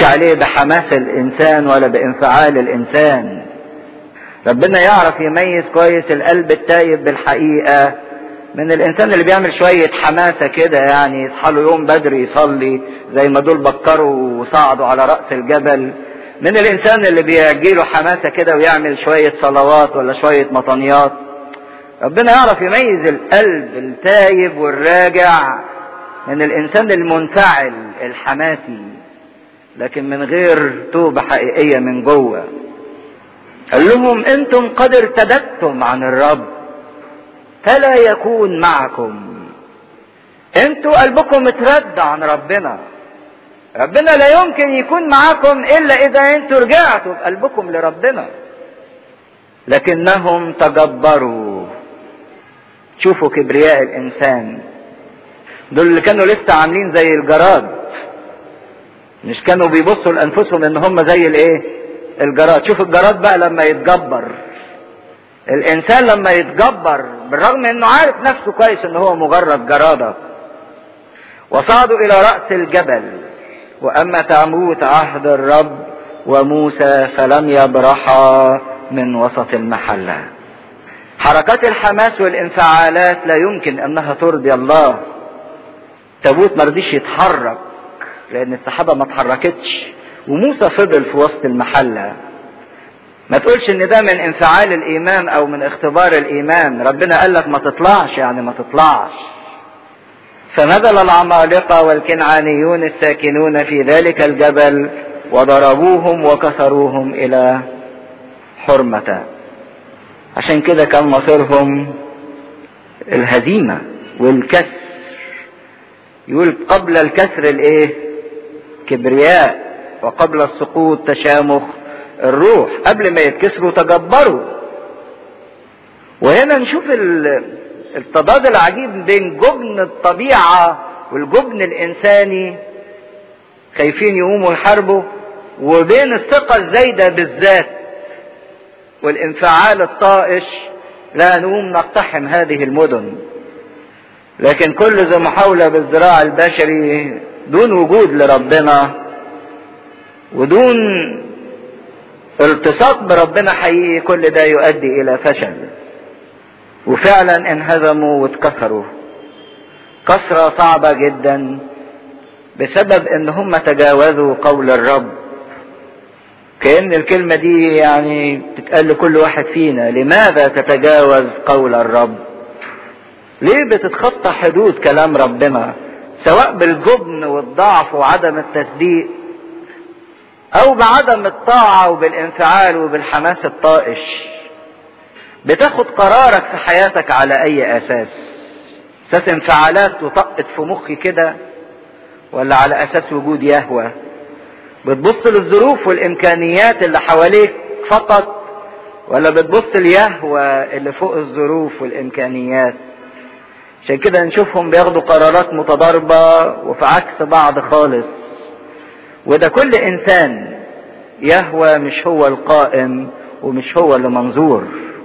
تحكمش عليه بحماس الانسان ولا بانفعال الانسان ربنا يعرف يميز كويس القلب التايب بالحقيقة من الانسان اللي بيعمل شوية حماسة كده يعني يصحى له يوم بدري يصلي زي ما دول بكروا وصعدوا على رأس الجبل من الانسان اللي بيجيله حماسة كده ويعمل شوية صلوات ولا شوية مطنيات ربنا يعرف يميز القلب التايب والراجع من الانسان المنفعل الحماسي لكن من غير توبة حقيقية من جوه قال لهم انتم قد ارتدتم عن الرب فلا يكون معكم انتوا قلبكم اترد عن ربنا ربنا لا يمكن يكون معاكم الا اذا انتوا رجعتوا بقلبكم لربنا لكنهم تجبروا شوفوا كبرياء الانسان دول اللي كانوا لسه عاملين زي الجراد مش كانوا بيبصوا لانفسهم ان هم زي الايه الجراد شوف الجراد بقى لما يتجبر الانسان لما يتجبر بالرغم انه عارف نفسه كويس ان هو مجرد جرادة وصعدوا الى رأس الجبل واما تابوت عهد الرب وموسى فلم يبرحا من وسط المحلة حركات الحماس والانفعالات لا يمكن انها ترضي الله تابوت مرضيش يتحرك لان السحابة ما اتحركتش وموسى فضل في وسط المحلة ما تقولش ان ده من انفعال الايمان او من اختبار الايمان ربنا قال لك ما تطلعش يعني ما تطلعش فنزل العمالقة والكنعانيون الساكنون في ذلك الجبل وضربوهم وكسروهم الى حرمة عشان كده كان مصيرهم الهزيمة والكسر يقول قبل الكسر الايه كبرياء وقبل السقوط تشامخ الروح قبل ما يتكسروا تجبروا وهنا نشوف التضاد العجيب بين جبن الطبيعة والجبن الإنساني خايفين يقوموا يحاربوا وبين الثقة الزايدة بالذات والانفعال الطائش لا نقوم نقتحم هذه المدن لكن كل ذو محاولة بالذراع البشري دون وجود لربنا ودون التصاق بربنا حقيقي كل ده يؤدي الى فشل وفعلا انهزموا واتكسروا كسرة صعبة جدا بسبب ان هم تجاوزوا قول الرب كأن الكلمة دي يعني بتتقال لكل واحد فينا لماذا تتجاوز قول الرب ليه بتتخطى حدود كلام ربنا سواء بالجبن والضعف وعدم التصديق او بعدم الطاعة وبالانفعال وبالحماس الطائش بتاخد قرارك في حياتك على اي اساس اساس انفعالات وطقت في مخي كده ولا على اساس وجود يهوى بتبص للظروف والامكانيات اللي حواليك فقط ولا بتبص ليهوى اللي فوق الظروف والامكانيات عشان كده نشوفهم بياخدوا قرارات متضاربة وفي عكس بعض خالص وده كل انسان يهوى مش هو القائم ومش هو اللي منظور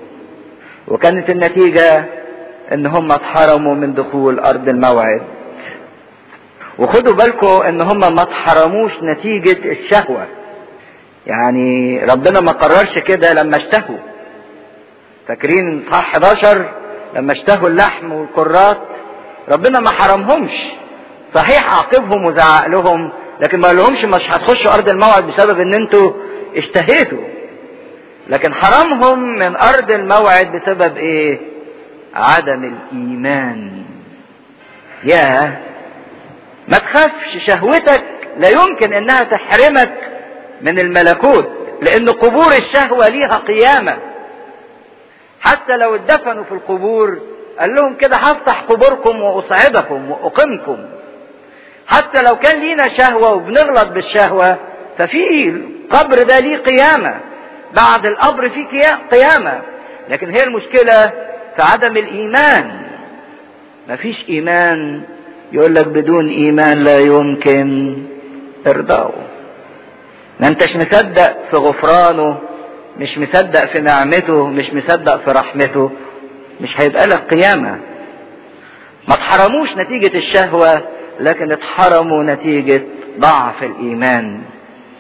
وكانت النتيجة ان هم اتحرموا من دخول ارض الموعد وخدوا بالكم ان هم ما اتحرموش نتيجة الشهوة يعني ربنا ما قررش كده لما اشتهوا فاكرين صح 11 لما اشتهوا اللحم والكرات ربنا ما حرمهمش صحيح عاقبهم وزعق لهم لكن ما لهمش مش هتخشوا ارض الموعد بسبب ان انتوا اشتهيتوا لكن حرمهم من ارض الموعد بسبب ايه عدم الايمان يا ما تخافش شهوتك لا يمكن انها تحرمك من الملكوت لان قبور الشهوة ليها قيامة حتى لو اتدفنوا في القبور قال لهم كده هفتح قبوركم واصعدكم واقيمكم حتى لو كان لينا شهوة وبنغلط بالشهوة ففي القبر ده ليه قيامة بعد القبر في قيامة لكن هي المشكلة في عدم الإيمان مفيش إيمان يقول لك بدون إيمان لا يمكن إرضائه ما انتش مصدق في غفرانه مش مصدق في نعمته مش مصدق في رحمته مش هيبقى لك قيامة ما اتحرموش نتيجة الشهوة لكن اتحرموا نتيجة ضعف الإيمان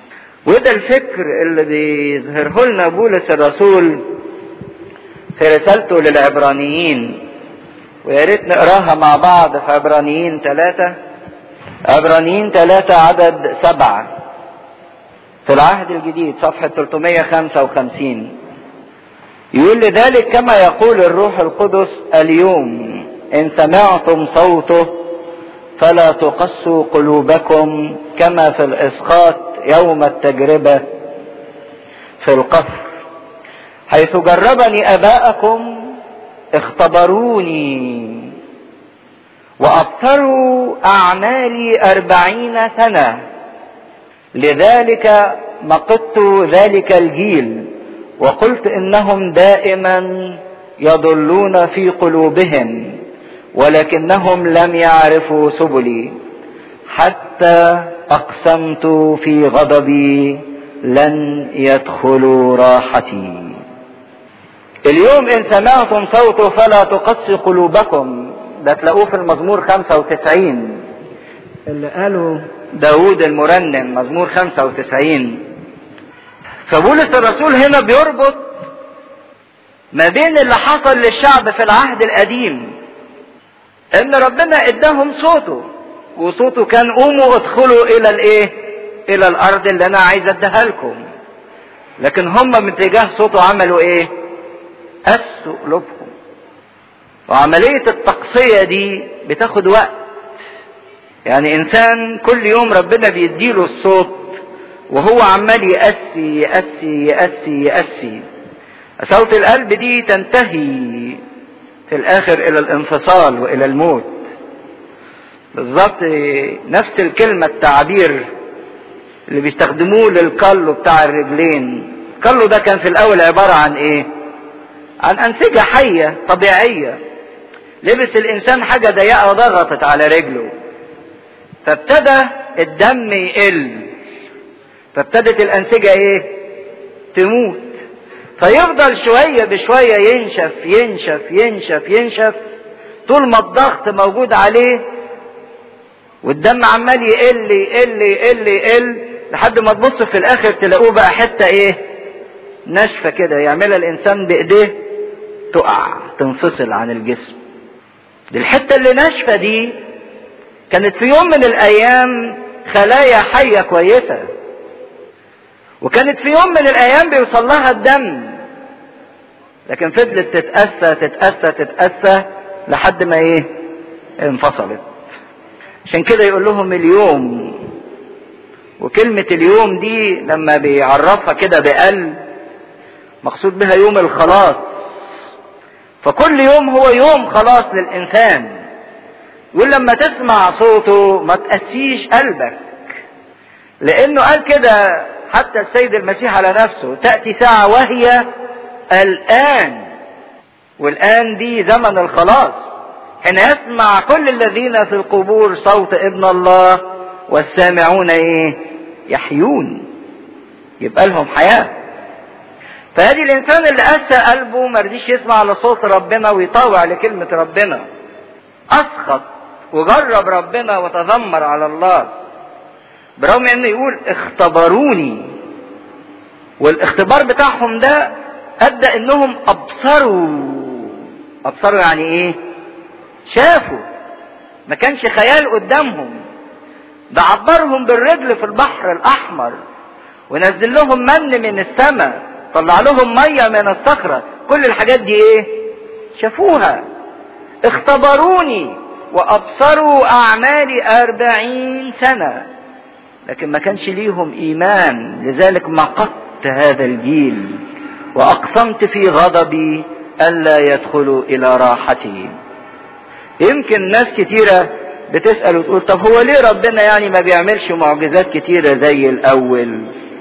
وده الفكر اللي بيظهره لنا بولس الرسول في رسالته للعبرانيين ويا ريت نقراها مع بعض في عبرانيين ثلاثة عبرانيين ثلاثة عدد سبعة في العهد الجديد صفحة 355 يقول لذلك كما يقول الروح القدس اليوم إن سمعتم صوته فلا تقسوا قلوبكم كما في الإسقاط يوم التجربة في القفر حيث جربني أباءكم اختبروني وأبصروا أعمالي أربعين سنة لذلك مقدت ذلك الجيل وقلت إنهم دائما يضلون في قلوبهم ولكنهم لم يعرفوا سبلي حتى أقسمت في غضبي لن يدخلوا راحتي اليوم إن سمعتم صوته فلا تقسي قلوبكم ده تلاقوه في المزمور 95 اللي قاله داود المرنم مزمور 95 فبولس الرسول هنا بيربط ما بين اللي حصل للشعب في العهد القديم ان ربنا اداهم صوته وصوته كان قوموا ادخلوا الى الايه الى الارض اللي انا عايز اديها لكم لكن هم من تجاه صوته عملوا ايه قسوا قلوبهم وعملية التقصية دي بتاخد وقت يعني انسان كل يوم ربنا بيديله الصوت وهو عمال يأسي يأسي يأسي يأسي صوت القلب دي تنتهي في الاخر الى الانفصال والى الموت بالظبط نفس الكلمة التعبير اللي بيستخدموه للكلو بتاع الرجلين الكلو ده كان في الاول عبارة عن ايه عن انسجة حية طبيعية لبس الانسان حاجة ضيقة ضغطت على رجله فابتدى الدم يقل فابتدت الانسجة ايه تموت فيفضل شوية بشوية ينشف ينشف ينشف ينشف طول ما الضغط موجود عليه والدم عمال يقل يقل يقل يقل لحد ما تبص في الاخر تلاقوه بقى حتة ايه ناشفة كده يعملها الانسان بايديه تقع تنفصل عن الجسم دي الحتة اللي ناشفة دي كانت في يوم من الايام خلايا حية كويسة وكانت في يوم من الايام بيوصل لها الدم لكن فضلت تتأسى تتأسى تتأسى لحد ما ايه انفصلت عشان كده يقول لهم اليوم وكلمة اليوم دي لما بيعرفها كده بقل مقصود بها يوم الخلاص فكل يوم هو يوم خلاص للإنسان يقول لما تسمع صوته ما تأسيش قلبك لأنه قال كده حتى السيد المسيح على نفسه تأتي ساعة وهي الآن والآن دي زمن الخلاص حين يسمع كل الذين في القبور صوت ابن الله والسامعون ايه يحيون يبقى لهم حياة فهذه الانسان اللي قسى قلبه ما رضيش يسمع لصوت ربنا ويطاوع لكلمة ربنا اسخط وجرب ربنا وتذمر على الله برغم انه يقول اختبروني والاختبار بتاعهم ده ادى انهم ابصروا ابصروا يعني ايه شافوا ما كانش خيال قدامهم ده عبرهم بالرجل في البحر الاحمر ونزل لهم من من السماء طلع لهم ميه من الصخره كل الحاجات دي ايه شافوها اختبروني وابصروا اعمالي اربعين سنه لكن ما كانش ليهم ايمان لذلك مقت هذا الجيل واقسمت في غضبي الا يدخلوا الى راحتي يمكن ناس كتيره بتسال وتقول طب هو ليه ربنا يعني ما بيعملش معجزات كتيره زي الاول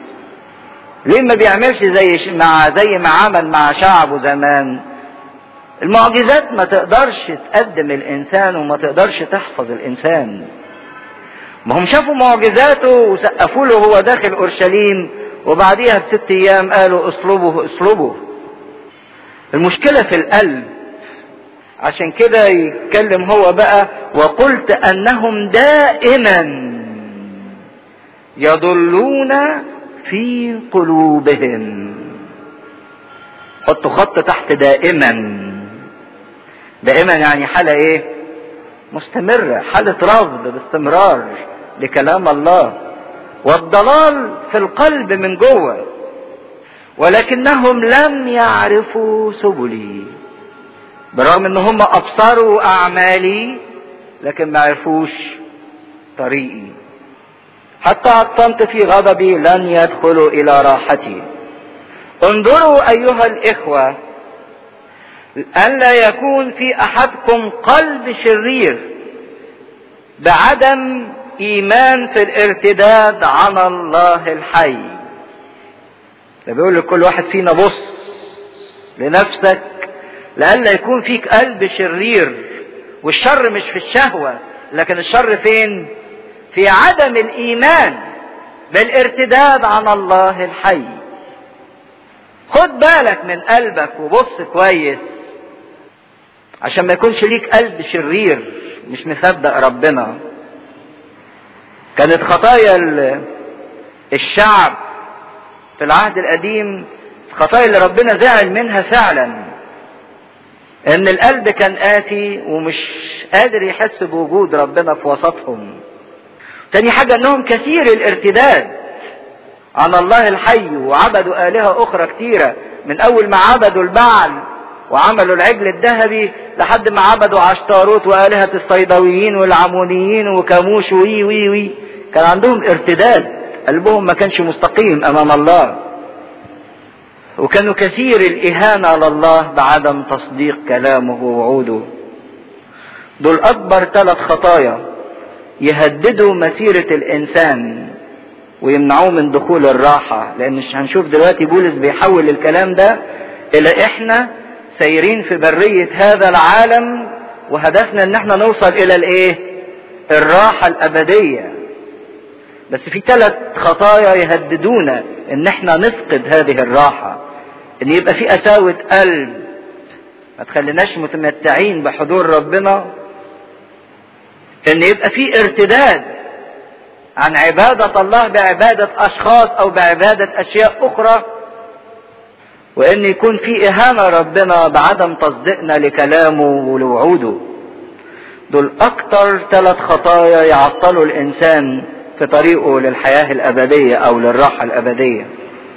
ليه ما بيعملش زي مع زي ما عمل مع شعبه زمان المعجزات ما تقدرش تقدم الانسان وما تقدرش تحفظ الانسان ما هم شافوا معجزاته وسقفوا له وهو داخل اورشليم وبعديها بست ايام قالوا اصلبه اصلبه المشكله في القلب عشان كده يتكلم هو بقى وقلت انهم دائما يضلون في قلوبهم حطوا خط تحت دائما دائما يعني حالة ايه مستمرة حالة رفض باستمرار لكلام الله والضلال في القلب من جوه ولكنهم لم يعرفوا سبلي برغم ان هم ابصروا اعمالي لكن ما عرفوش طريقي حتى عطمت في غضبي لن يدخلوا الى راحتي انظروا ايها الاخوه الا يكون في احدكم قلب شرير بعدم ايمان في الارتداد عن الله الحي ده بيقول لكل واحد فينا بص لنفسك لئلا يكون فيك قلب شرير والشر مش في الشهوة لكن الشر فين في عدم الايمان بالارتداد عن الله الحي خد بالك من قلبك وبص كويس عشان ما يكونش ليك قلب شرير مش مصدق ربنا كانت خطايا الشعب في العهد القديم الخطايا اللي ربنا زعل منها فعلا ان القلب كان آتي ومش قادر يحس بوجود ربنا في وسطهم تاني حاجة انهم كثير الارتداد عن الله الحي وعبدوا آلهة أخرى كتيرة من أول ما عبدوا البعل وعملوا العجل الذهبي لحد ما عبدوا عشتاروت وآلهة الصيدويين والعمونيين وكاموش وي وي وي كان عندهم ارتداد قلبهم ما كانش مستقيم أمام الله وكانوا كثير الإهانة على الله بعدم تصديق كلامه ووعوده دول أكبر ثلاث خطايا يهددوا مسيرة الإنسان ويمنعوه من دخول الراحة لأن هنشوف دلوقتي بولس بيحول الكلام ده إلى إحنا سايرين في برية هذا العالم وهدفنا إن إحنا نوصل إلى الإيه؟ الراحة الأبدية. بس في ثلاث خطايا يهددونا إن إحنا نفقد هذه الراحة. إن يبقى في قساوة قلب ما تخليناش متمتعين بحضور ربنا. إن يبقى في ارتداد عن عبادة الله بعبادة أشخاص أو بعبادة أشياء أخرى وإن يكون في إهانة ربنا بعدم تصديقنا لكلامه ولوعوده دول أكتر ثلاث خطايا يعطلوا الإنسان في طريقه للحياة الأبدية أو للراحة الأبدية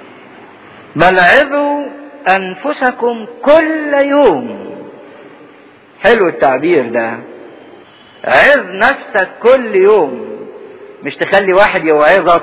بل عظوا أنفسكم كل يوم حلو التعبير ده عظ نفسك كل يوم مش تخلي واحد يوعظك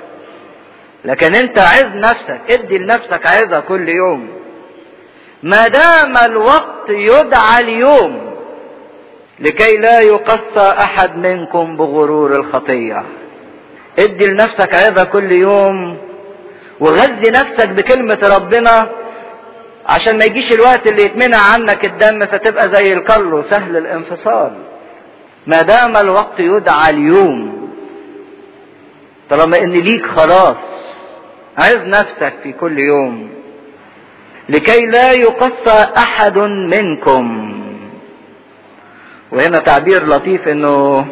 لكن انت عظ نفسك ادي لنفسك عظة كل يوم ما دام الوقت يدعى اليوم لكي لا يقصى احد منكم بغرور الخطية ادي لنفسك عظة كل يوم وغذي نفسك بكلمة ربنا عشان ما يجيش الوقت اللي يتمنع عنك الدم فتبقى زي الكرلو سهل الانفصال ما دام الوقت يدعى اليوم طالما ان ليك خلاص عظ نفسك في كل يوم لكي لا يقصى احد منكم وهنا تعبير لطيف انه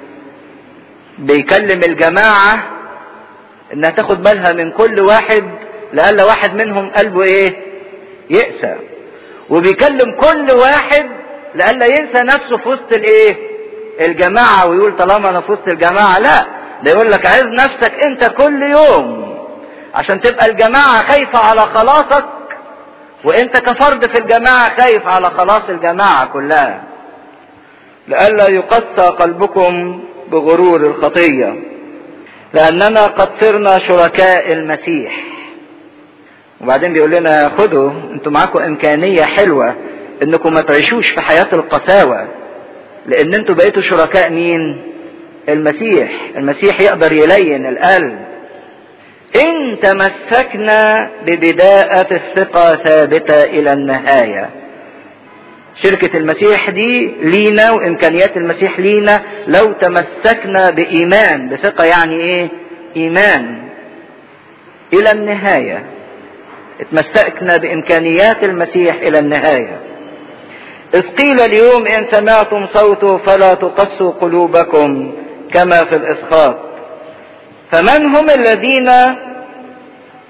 بيكلم الجماعة انها تاخد بالها من كل واحد لألا واحد منهم قلبه ايه يأسى وبيكلم كل واحد لألا ينسى نفسه في وسط الايه الجماعة ويقول طالما انا في وسط الجماعة لا ده يقول لك عايز نفسك انت كل يوم عشان تبقى الجماعة خايفة على خلاصك وانت كفرد في الجماعة خايف على خلاص الجماعة كلها لئلا يقسى قلبكم بغرور الخطية لأننا قد صرنا شركاء المسيح وبعدين بيقول لنا خدوا انتوا معاكم إمكانية حلوة انكم ما تعيشوش في حياة القساوة لأن انتوا بقيتوا شركاء مين؟ المسيح المسيح يقدر يلين القلب إن تمسكنا ببداءة الثقة ثابتة إلى النهاية شركة المسيح دي لينا وإمكانيات المسيح لينا لو تمسكنا بإيمان بثقة يعني إيه؟ إيمان إلى النهاية اتمسكنا بإمكانيات المسيح إلى النهاية إذ قيل اليوم إن سمعتم صوته فلا تقسوا قلوبكم كما في الإسخاط فمن هم الذين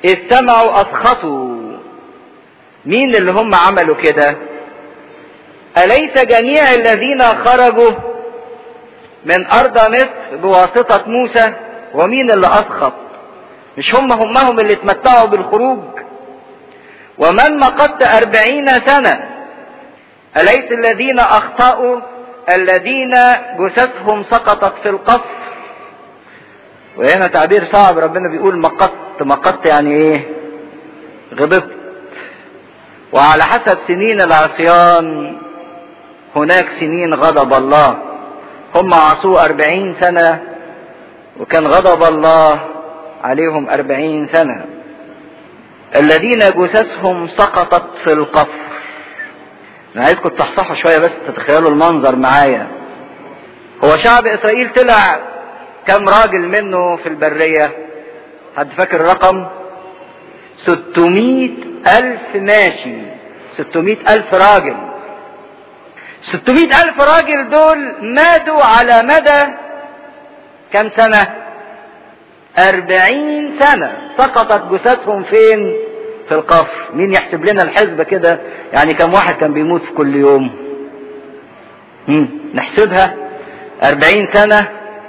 إذ سمعوا أسخطوا مين اللي هم عملوا كده أليس جميع الذين خرجوا من أرض مصر بواسطة موسى ومين اللي أسخط مش هم همهم اللي اتمتعوا بالخروج ومن مقت أربعين سنة أليس الذين أخطأوا الذين جثثهم سقطت في القفر وهنا تعبير صعب ربنا بيقول مقت مقت يعني ايه غضبت وعلى حسب سنين العصيان هناك سنين غضب الله هم عصوا أربعين سنة وكان غضب الله عليهم أربعين سنة الذين جثثهم سقطت في القفر انا عايزكم تصحصحوا شويه بس تتخيلوا المنظر معايا هو شعب اسرائيل طلع كم راجل منه في البريه حد فاكر الرقم 600 ألف ماشي 600 ألف راجل 600 ألف راجل دول ماتوا على مدى كم سنة أربعين سنة سقطت جثثهم فين في القفر مين يحسب لنا الحسبة كده يعني كم واحد كان بيموت في كل يوم مم. نحسبها أربعين سنة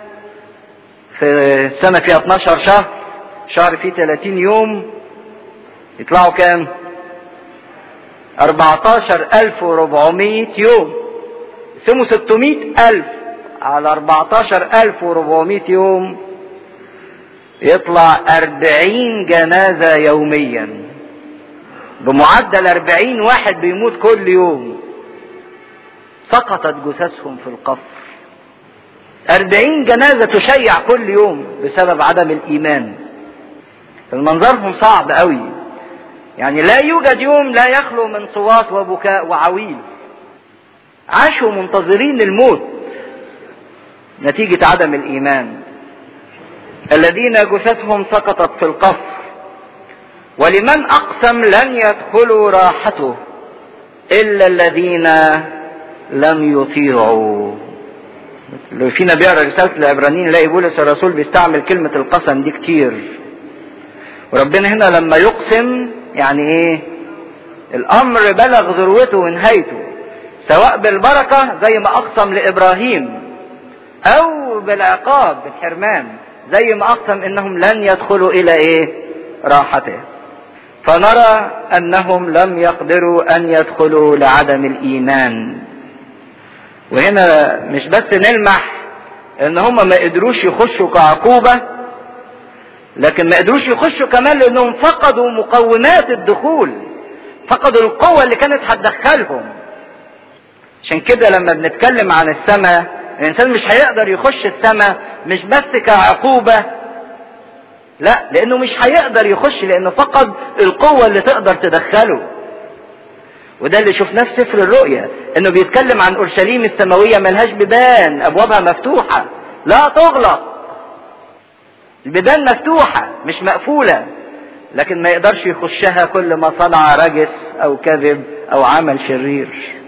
في سنة فيها 12 شهر شهر فيه 30 يوم يطلعوا كام 14400 يوم سموا 600 ألف على 14400 يوم يطلع 40 جنازة يوميا بمعدل 40 واحد بيموت كل يوم سقطت جثثهم في القفر 40 جنازة تشيع كل يوم بسبب عدم الإيمان المنظرهم صعب قوي يعني لا يوجد يوم لا يخلو من صوات وبكاء وعويل عاشوا منتظرين الموت نتيجة عدم الإيمان الذين جثثهم سقطت في القفر ولمن أقسم لن يدخلوا راحته إلا الذين لم يطيعوا لو فينا بيقرا رسالة العبرانيين يلاقي بولس الرسول بيستعمل كلمة القسم دي كتير وربنا هنا لما يقسم يعني ايه الامر بلغ ذروته ونهايته سواء بالبركة زي ما اقسم لابراهيم او بالعقاب بالحرمان زي ما اقسم انهم لن يدخلوا الى ايه راحته فنرى انهم لم يقدروا ان يدخلوا لعدم الايمان وهنا مش بس نلمح ان هم ما قدروش يخشوا كعقوبة لكن ما قدروش يخشوا كمان لانهم فقدوا مقومات الدخول فقدوا القوة اللي كانت هتدخلهم عشان كده لما بنتكلم عن السماء الانسان مش هيقدر يخش السماء مش بس كعقوبة لا لانه مش هيقدر يخش لانه فقد القوة اللي تقدر تدخله وده اللي شفناه في سفر الرؤيا انه بيتكلم عن اورشليم السماويه ملهاش بيبان ابوابها مفتوحه لا تغلق البيبان مفتوحه مش مقفوله لكن ما يقدرش يخشها كل ما صنع رجس او كذب او عمل شرير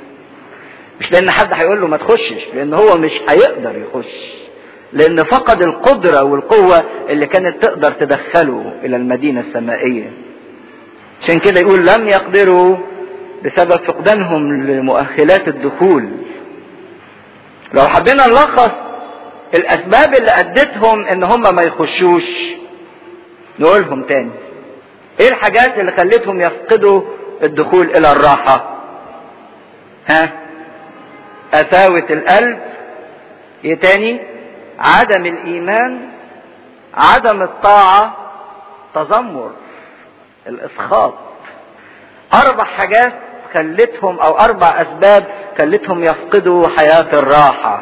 مش لان حد هيقول له ما تخشش لان هو مش هيقدر يخش لان فقد القدره والقوه اللي كانت تقدر تدخله الى المدينه السمائيه عشان كده يقول لم يقدروا بسبب فقدانهم لمؤهلات الدخول لو حبينا نلخص الاسباب اللي ادتهم ان هم ما يخشوش نقولهم تاني ايه الحاجات اللي خلتهم يفقدوا الدخول الى الراحة ها قساوة القلب ايه تاني عدم الايمان عدم الطاعة تذمر الاسخاط اربع حاجات خلتهم او اربع اسباب خلتهم يفقدوا حياة الراحة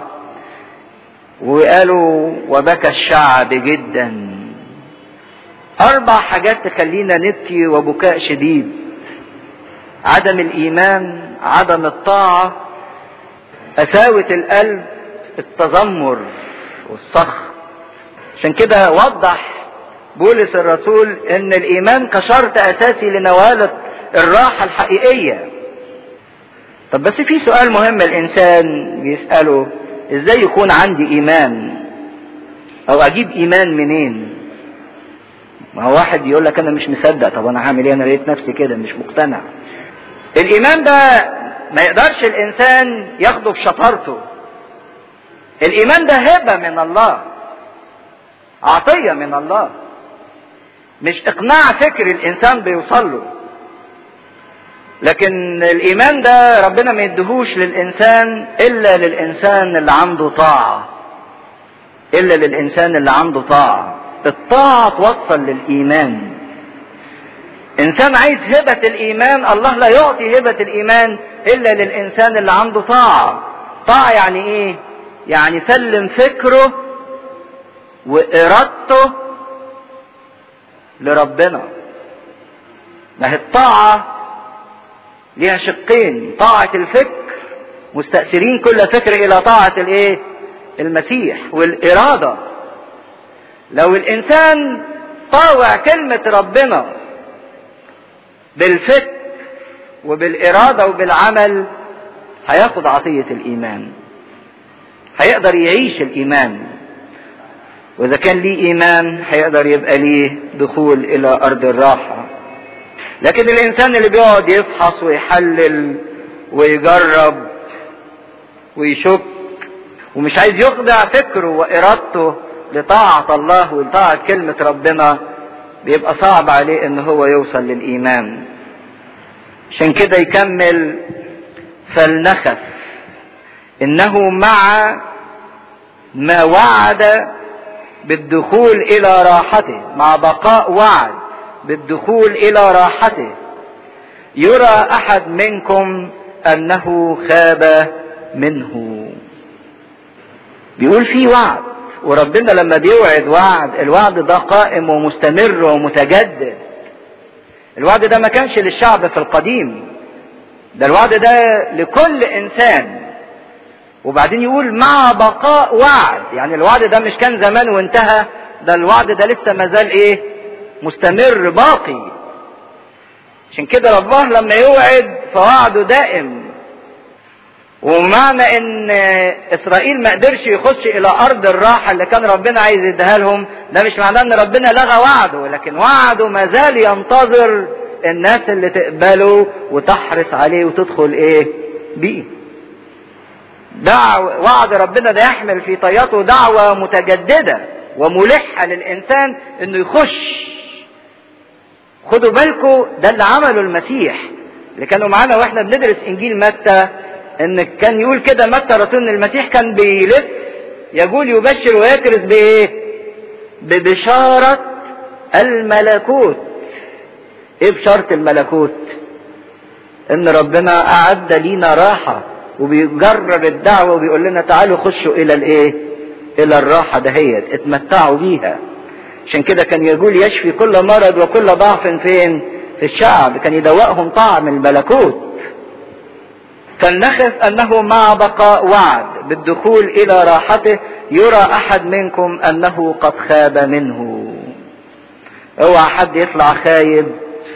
وقالوا وبكى الشعب جدا اربع حاجات تخلينا نبكي وبكاء شديد عدم الايمان عدم الطاعة قساوة القلب التذمر والسخط عشان كده وضح بولس الرسول ان الايمان كشرط اساسي لنوال الراحة الحقيقية طب بس في سؤال مهم الانسان بيسأله ازاي يكون عندي ايمان او اجيب ايمان منين ما هو واحد يقول لك انا مش مصدق طب انا هعمل ايه انا لقيت نفسي كده مش مقتنع الايمان ده ما يقدرش الانسان ياخده بشطارته الايمان ده هبه من الله عطيه من الله مش اقناع فكر الانسان بيوصل له لكن الايمان ده ربنا ما يدهوش للانسان الا للانسان اللي عنده طاعه الا للانسان اللي عنده طاعه الطاعه توصل للايمان انسان عايز هبه الايمان الله لا يعطي هبه الايمان الا للانسان اللي عنده طاعه طاعه يعني ايه يعني سلم فكره وارادته لربنا ما هي الطاعه ليها شقين طاعة الفكر مستأثرين كل فكر إلى طاعة الإيه؟ المسيح والإرادة لو الإنسان طاوع كلمة ربنا بالفكر وبالإرادة وبالعمل هياخد عطية الإيمان هيقدر يعيش الإيمان وإذا كان ليه إيمان هيقدر يبقى ليه دخول إلى أرض الراحة لكن الانسان اللي بيقعد يفحص ويحلل ويجرب ويشك ومش عايز يخضع فكره وارادته لطاعة الله ولطاعة كلمة ربنا بيبقى صعب عليه ان هو يوصل للايمان عشان كده يكمل فلنخف انه مع ما وعد بالدخول الى راحته مع بقاء وعد بالدخول الى راحته يرى احد منكم انه خاب منه بيقول في وعد وربنا لما بيوعد وعد الوعد ده قائم ومستمر ومتجدد الوعد ده ما كانش للشعب في القديم ده الوعد ده لكل انسان وبعدين يقول مع بقاء وعد يعني الوعد ده مش كان زمان وانتهى ده الوعد ده لسه مازال ايه مستمر باقي عشان كده رباه لما يوعد فوعده دائم ومعنى ان اسرائيل ما قدرش يخش الى ارض الراحه اللي كان ربنا عايز يديها لهم ده مش معناه ان ربنا لغى وعده لكن وعده ما زال ينتظر الناس اللي تقبله وتحرص عليه وتدخل ايه بيه دعوة وعد ربنا ده يحمل في طياته دعوة متجددة وملحة للإنسان إنه يخش خدوا بالكم ده اللي عمله المسيح اللي كانوا معانا واحنا بندرس انجيل متى ان كان يقول كده متى رسول المسيح كان بيلف يقول يبشر ويكرز بايه ببشارة الملكوت ايه بشارة الملكوت ان ربنا اعد لينا راحة وبيجرب الدعوة وبيقول لنا تعالوا خشوا الى الايه الى الراحة دهيت اتمتعوا بيها عشان كده كان يقول يشفي كل مرض وكل ضعف فين في الشعب كان يدوقهم طعم الملكوت فلنخف انه مع بقاء وعد بالدخول الى راحته يرى احد منكم انه قد خاب منه اوعى حد يطلع خايب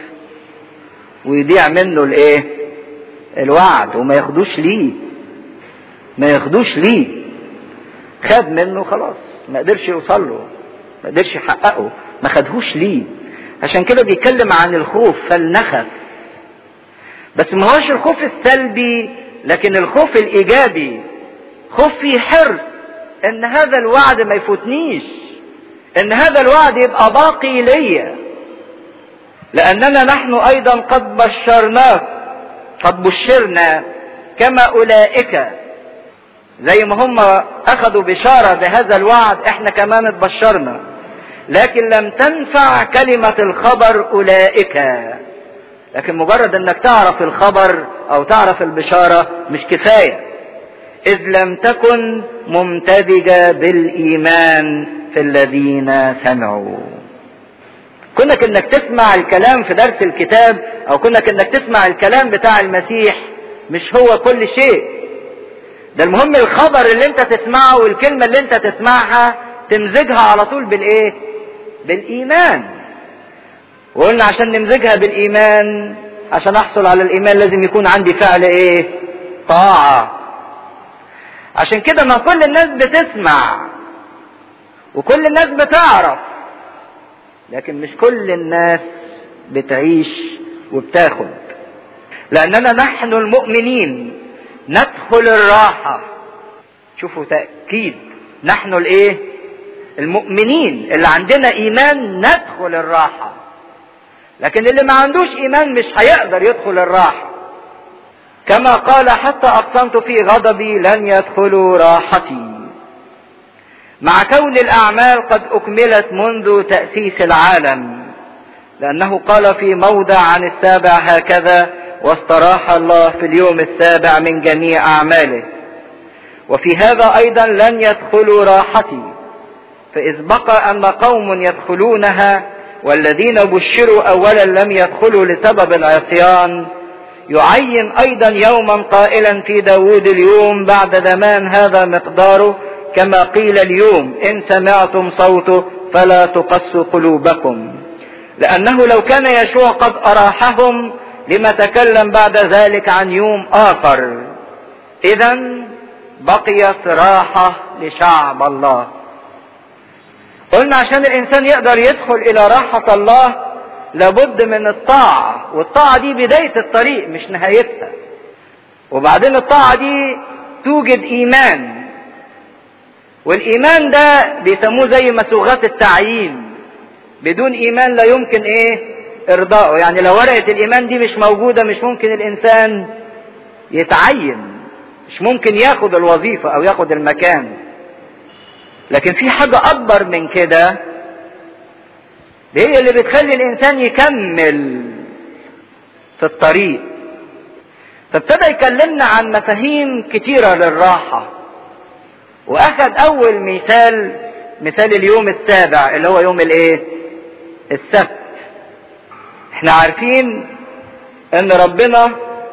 ويضيع منه الايه الوعد وما ياخدوش ليه ما ياخدوش ليه خد منه خلاص ما قدرش يوصل له ما قدرش يحققه ما خدهوش ليه عشان كده بيتكلم عن الخوف فلنخف بس ما هوش الخوف السلبي لكن الخوف الايجابي خوف فيه حرص ان هذا الوعد ما يفوتنيش ان هذا الوعد يبقى باقي ليا لاننا نحن ايضا قد بشرناك قد بشرنا كما اولئك زي ما هم اخذوا بشارة بهذا الوعد احنا كمان اتبشرنا لكن لم تنفع كلمة الخبر اولئك لكن مجرد انك تعرف الخبر او تعرف البشارة مش كفاية اذ لم تكن ممتزجة بالايمان في الذين سمعوا كونك انك تسمع الكلام في درس الكتاب او كونك انك تسمع الكلام بتاع المسيح مش هو كل شيء ده المهم الخبر اللي انت تسمعه والكلمة اللي انت تسمعها تمزجها على طول بالايه بالايمان وقلنا عشان نمزجها بالايمان عشان احصل على الايمان لازم يكون عندي فعل ايه طاعة عشان كده ما كل الناس بتسمع وكل الناس بتعرف لكن مش كل الناس بتعيش وبتاخد لاننا نحن المؤمنين ندخل الراحة شوفوا تأكيد نحن الايه المؤمنين اللي عندنا ايمان ندخل الراحة لكن اللي ما عندوش ايمان مش هيقدر يدخل الراحة كما قال حتى اقسمت في غضبي لن يدخلوا راحتي مع كون الاعمال قد اكملت منذ تاسيس العالم لانه قال في موضع عن السابع هكذا واستراح الله في اليوم السابع من جميع اعماله وفي هذا ايضا لن يدخلوا راحتي فاذ بقى ان قوم يدخلونها والذين بشروا اولا لم يدخلوا لسبب العصيان يعين ايضا يوما قائلا في داود اليوم بعد زمان هذا مقداره كما قيل اليوم ان سمعتم صوته فلا تقسوا قلوبكم لانه لو كان يشوع قد اراحهم لما تكلم بعد ذلك عن يوم اخر اذا بقيت راحة لشعب الله قلنا عشان الانسان يقدر يدخل الى راحة الله لابد من الطاعة والطاعة دي بداية الطريق مش نهايتها وبعدين الطاعة دي توجد ايمان والايمان ده بيسموه زي مسوغات التعيين بدون ايمان لا يمكن ايه ارضائه يعني لو ورقة الايمان دي مش موجودة مش ممكن الانسان يتعين مش ممكن ياخد الوظيفة او ياخد المكان لكن في حاجة اكبر من كده هي اللي بتخلي الانسان يكمل في الطريق فابتدى يكلمنا عن مفاهيم كتيرة للراحة واخد اول مثال مثال اليوم السابع اللي هو يوم الايه السبت احنا عارفين ان ربنا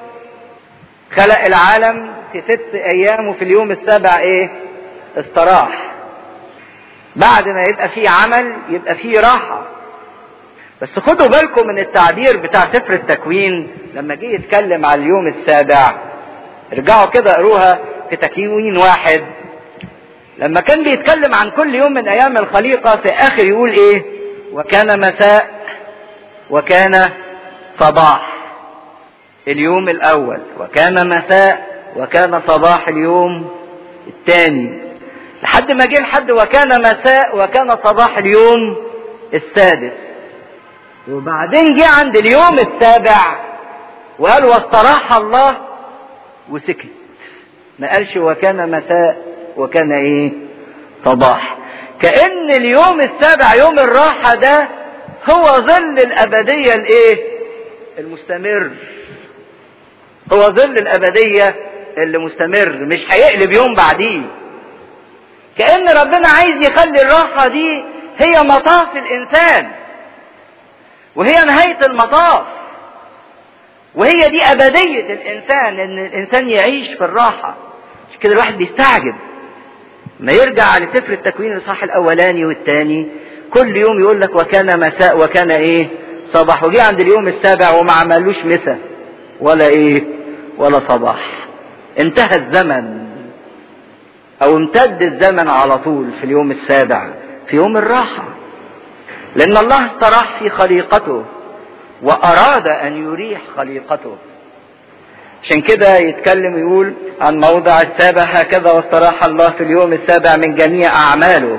خلق العالم في ست ايام وفي اليوم السابع ايه استراح بعد ما يبقى فيه عمل يبقى فيه راحة بس خدوا بالكم من التعبير بتاع سفر التكوين لما جه يتكلم على اليوم السابع ارجعوا كده اقروها في تكوين واحد لما كان بيتكلم عن كل يوم من ايام الخليقة في اخر يقول ايه وكان مساء وكان صباح اليوم الاول وكان مساء وكان صباح اليوم الثاني لحد ما جه لحد وكان مساء وكان صباح اليوم السادس وبعدين جه عند اليوم السابع وقال واستراح الله وسكت ما قالش وكان مساء وكان ايه صباح كأن اليوم السابع يوم الراحة ده هو ظل الأبدية الايه المستمر هو ظل الأبدية اللي مستمر مش هيقلب يوم بعديه كأن ربنا عايز يخلي الراحة دي هي مطاف الإنسان وهي نهاية المطاف وهي دي أبدية الإنسان إن الإنسان يعيش في الراحة مش كده الواحد بيستعجب ما يرجع لسفر التكوين الإصحاح الأولاني والثاني كل يوم يقول لك وكان مساء وكان إيه صباح وجي عند اليوم السابع وما عملوش مساء ولا إيه ولا صباح انتهى الزمن او امتد الزمن على طول في اليوم السابع في يوم الراحة لان الله استراح في خليقته واراد ان يريح خليقته عشان كده يتكلم يقول عن موضع السابع هكذا واستراح الله في اليوم السابع من جميع اعماله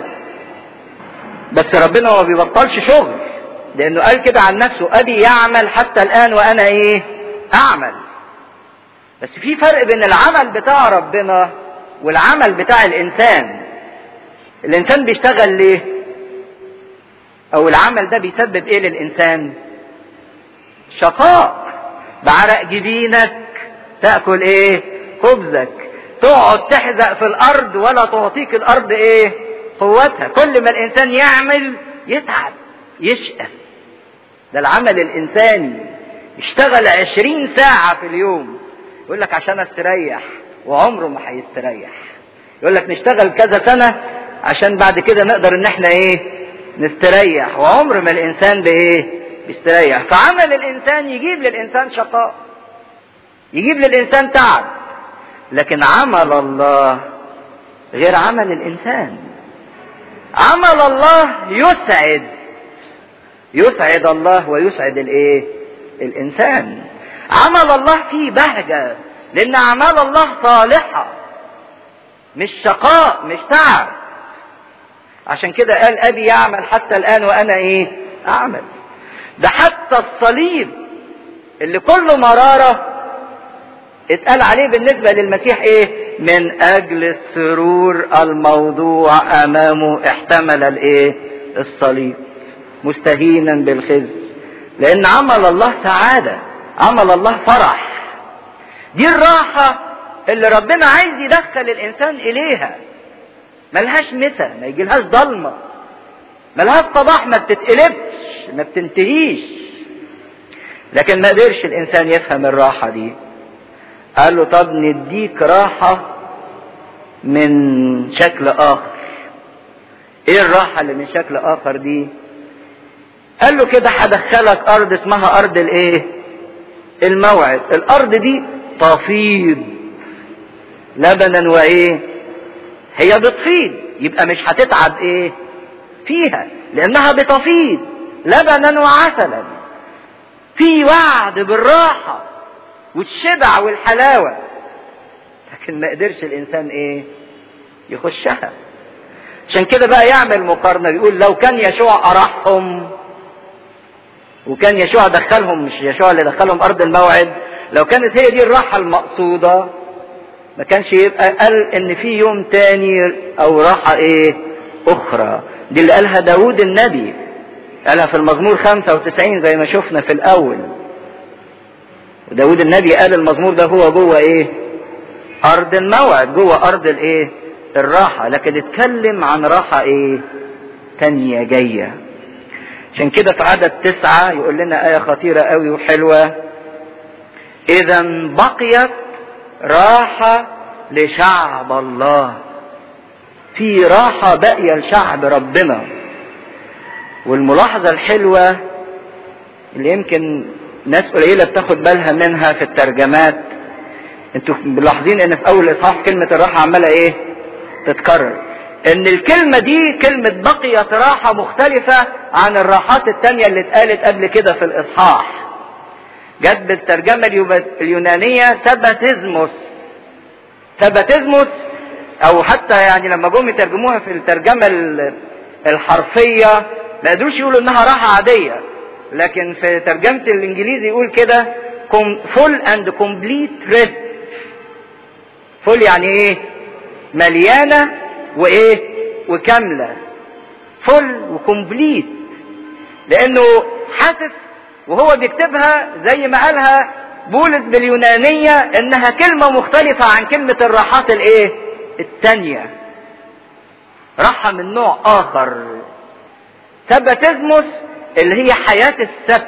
بس ربنا ما بيبطلش شغل لانه قال كده عن نفسه ابي يعمل حتى الان وانا ايه اعمل بس في فرق بين العمل بتاع ربنا والعمل بتاع الانسان الانسان بيشتغل ليه او العمل ده بيسبب ايه للانسان شقاء بعرق جبينك تاكل ايه خبزك تقعد تحزق في الارض ولا تعطيك الارض ايه قوتها كل ما الانسان يعمل يتعب يشقى ده العمل الانساني يشتغل عشرين ساعة في اليوم يقول لك عشان استريح وعمره ما هيستريح يقول لك نشتغل كذا سنة عشان بعد كده نقدر ان احنا ايه نستريح وعمر ما الانسان بايه بيستريح فعمل الانسان يجيب للانسان شقاء يجيب للانسان تعب لكن عمل الله غير عمل الانسان عمل الله يسعد يسعد الله ويسعد الايه الانسان عمل الله فيه بهجة لان اعمال الله صالحة مش شقاء مش تعب عشان كده قال ابي يعمل حتى الان وانا ايه اعمل ده حتى الصليب اللي كله مرارة اتقال عليه بالنسبة للمسيح ايه من اجل السرور الموضوع امامه احتمل الايه الصليب مستهينا بالخزي لان عمل الله سعادة عمل الله فرح دي الراحة اللي ربنا عايز يدخل الانسان اليها ملهاش مسا ما يجيلهاش ضلمة ملهاش صباح ما بتتقلبش ما بتنتهيش لكن ما قدرش الانسان يفهم الراحة دي قال له طب نديك راحة من شكل اخر ايه الراحة اللي من شكل اخر دي قال له كده هدخلك ارض اسمها ارض الايه الموعد الارض دي تفيض لبنا وايه هي بتفيض يبقى مش هتتعب ايه فيها لانها بتفيض لبنا وعسلا في وعد بالراحة والشبع والحلاوة لكن ما قدرش الانسان ايه يخشها عشان كده بقى يعمل مقارنة بيقول لو كان يشوع أرحهم وكان يشوع دخلهم مش يشوع اللي دخلهم أرض الموعد لو كانت هي دي الراحة المقصودة ما كانش يبقى قال إن في يوم تاني أو راحة إيه أخرى دي اللي قالها داود النبي قالها في المزمور 95 زي ما شفنا في الأول وداود النبي قال المزمور ده هو جوه إيه أرض الموعد جوه أرض الإيه الراحة لكن اتكلم عن راحة ايه تانية جاية عشان كده في عدد تسعة يقول لنا آية خطيرة قوي وحلوة إذا بقيت راحة لشعب الله في راحة باقية لشعب ربنا والملاحظة الحلوة اللي يمكن ناس قليلة بتاخد بالها منها في الترجمات انتوا ملاحظين ان في اول اصحاح كلمة الراحة عمالة ايه تتكرر ان الكلمة دي كلمة بقيت راحة مختلفة عن الراحات التانية اللي اتقالت قبل كده في الاصحاح جت بالترجمة اليونانية سباتيزموس سباتيزموس او حتى يعني لما جم يترجموها في الترجمة الحرفية ما قدروش يقولوا انها راحة عادية لكن في ترجمة الانجليزي يقول كده full and complete rest فول يعني ايه مليانة وايه وكاملة فل وكمبليت لانه حاسس وهو بيكتبها زي ما قالها بولس باليونانية انها كلمة مختلفة عن كلمة الراحات الايه التانية راحة من نوع اخر سبتزموس اللي هي حياة السبت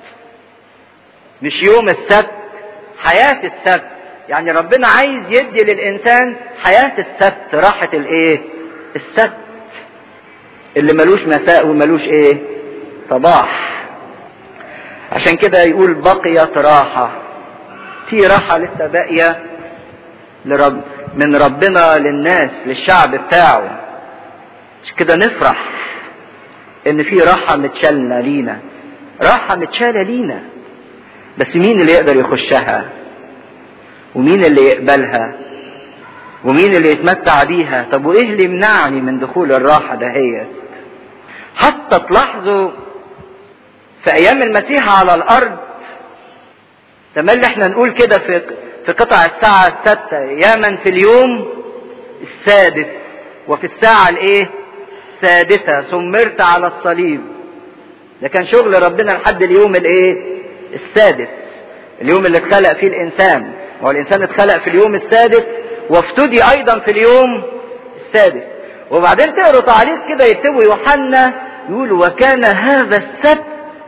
مش يوم السبت حياة السبت يعني ربنا عايز يدي للانسان حياة السبت راحة الايه السبت اللي ملوش مساء وملوش ايه صباح عشان كده يقول بقيت راحة في راحة لسه باقية لرب من ربنا للناس للشعب بتاعه عشان كده نفرح ان في راحة متشالة لينا راحة متشالة لينا بس مين اللي يقدر يخشها ومين اللي يقبلها ومين اللي يتمتع بيها طب وايه اللي يمنعني من دخول الراحة دهيت حتى تلاحظوا في ايام المسيح على الارض تملي احنا نقول كده في في قطع الساعة السادسة يا من في اليوم السادس وفي الساعة الايه السادسة سمرت على الصليب ده كان شغل ربنا لحد اليوم الايه السادس اليوم اللي اتخلق فيه الانسان هو الانسان اتخلق في اليوم السادس وافتدي ايضا في اليوم السادس وبعدين تقروا تعليق كده يكتبوا يوحنا يقول وكان هذا السبت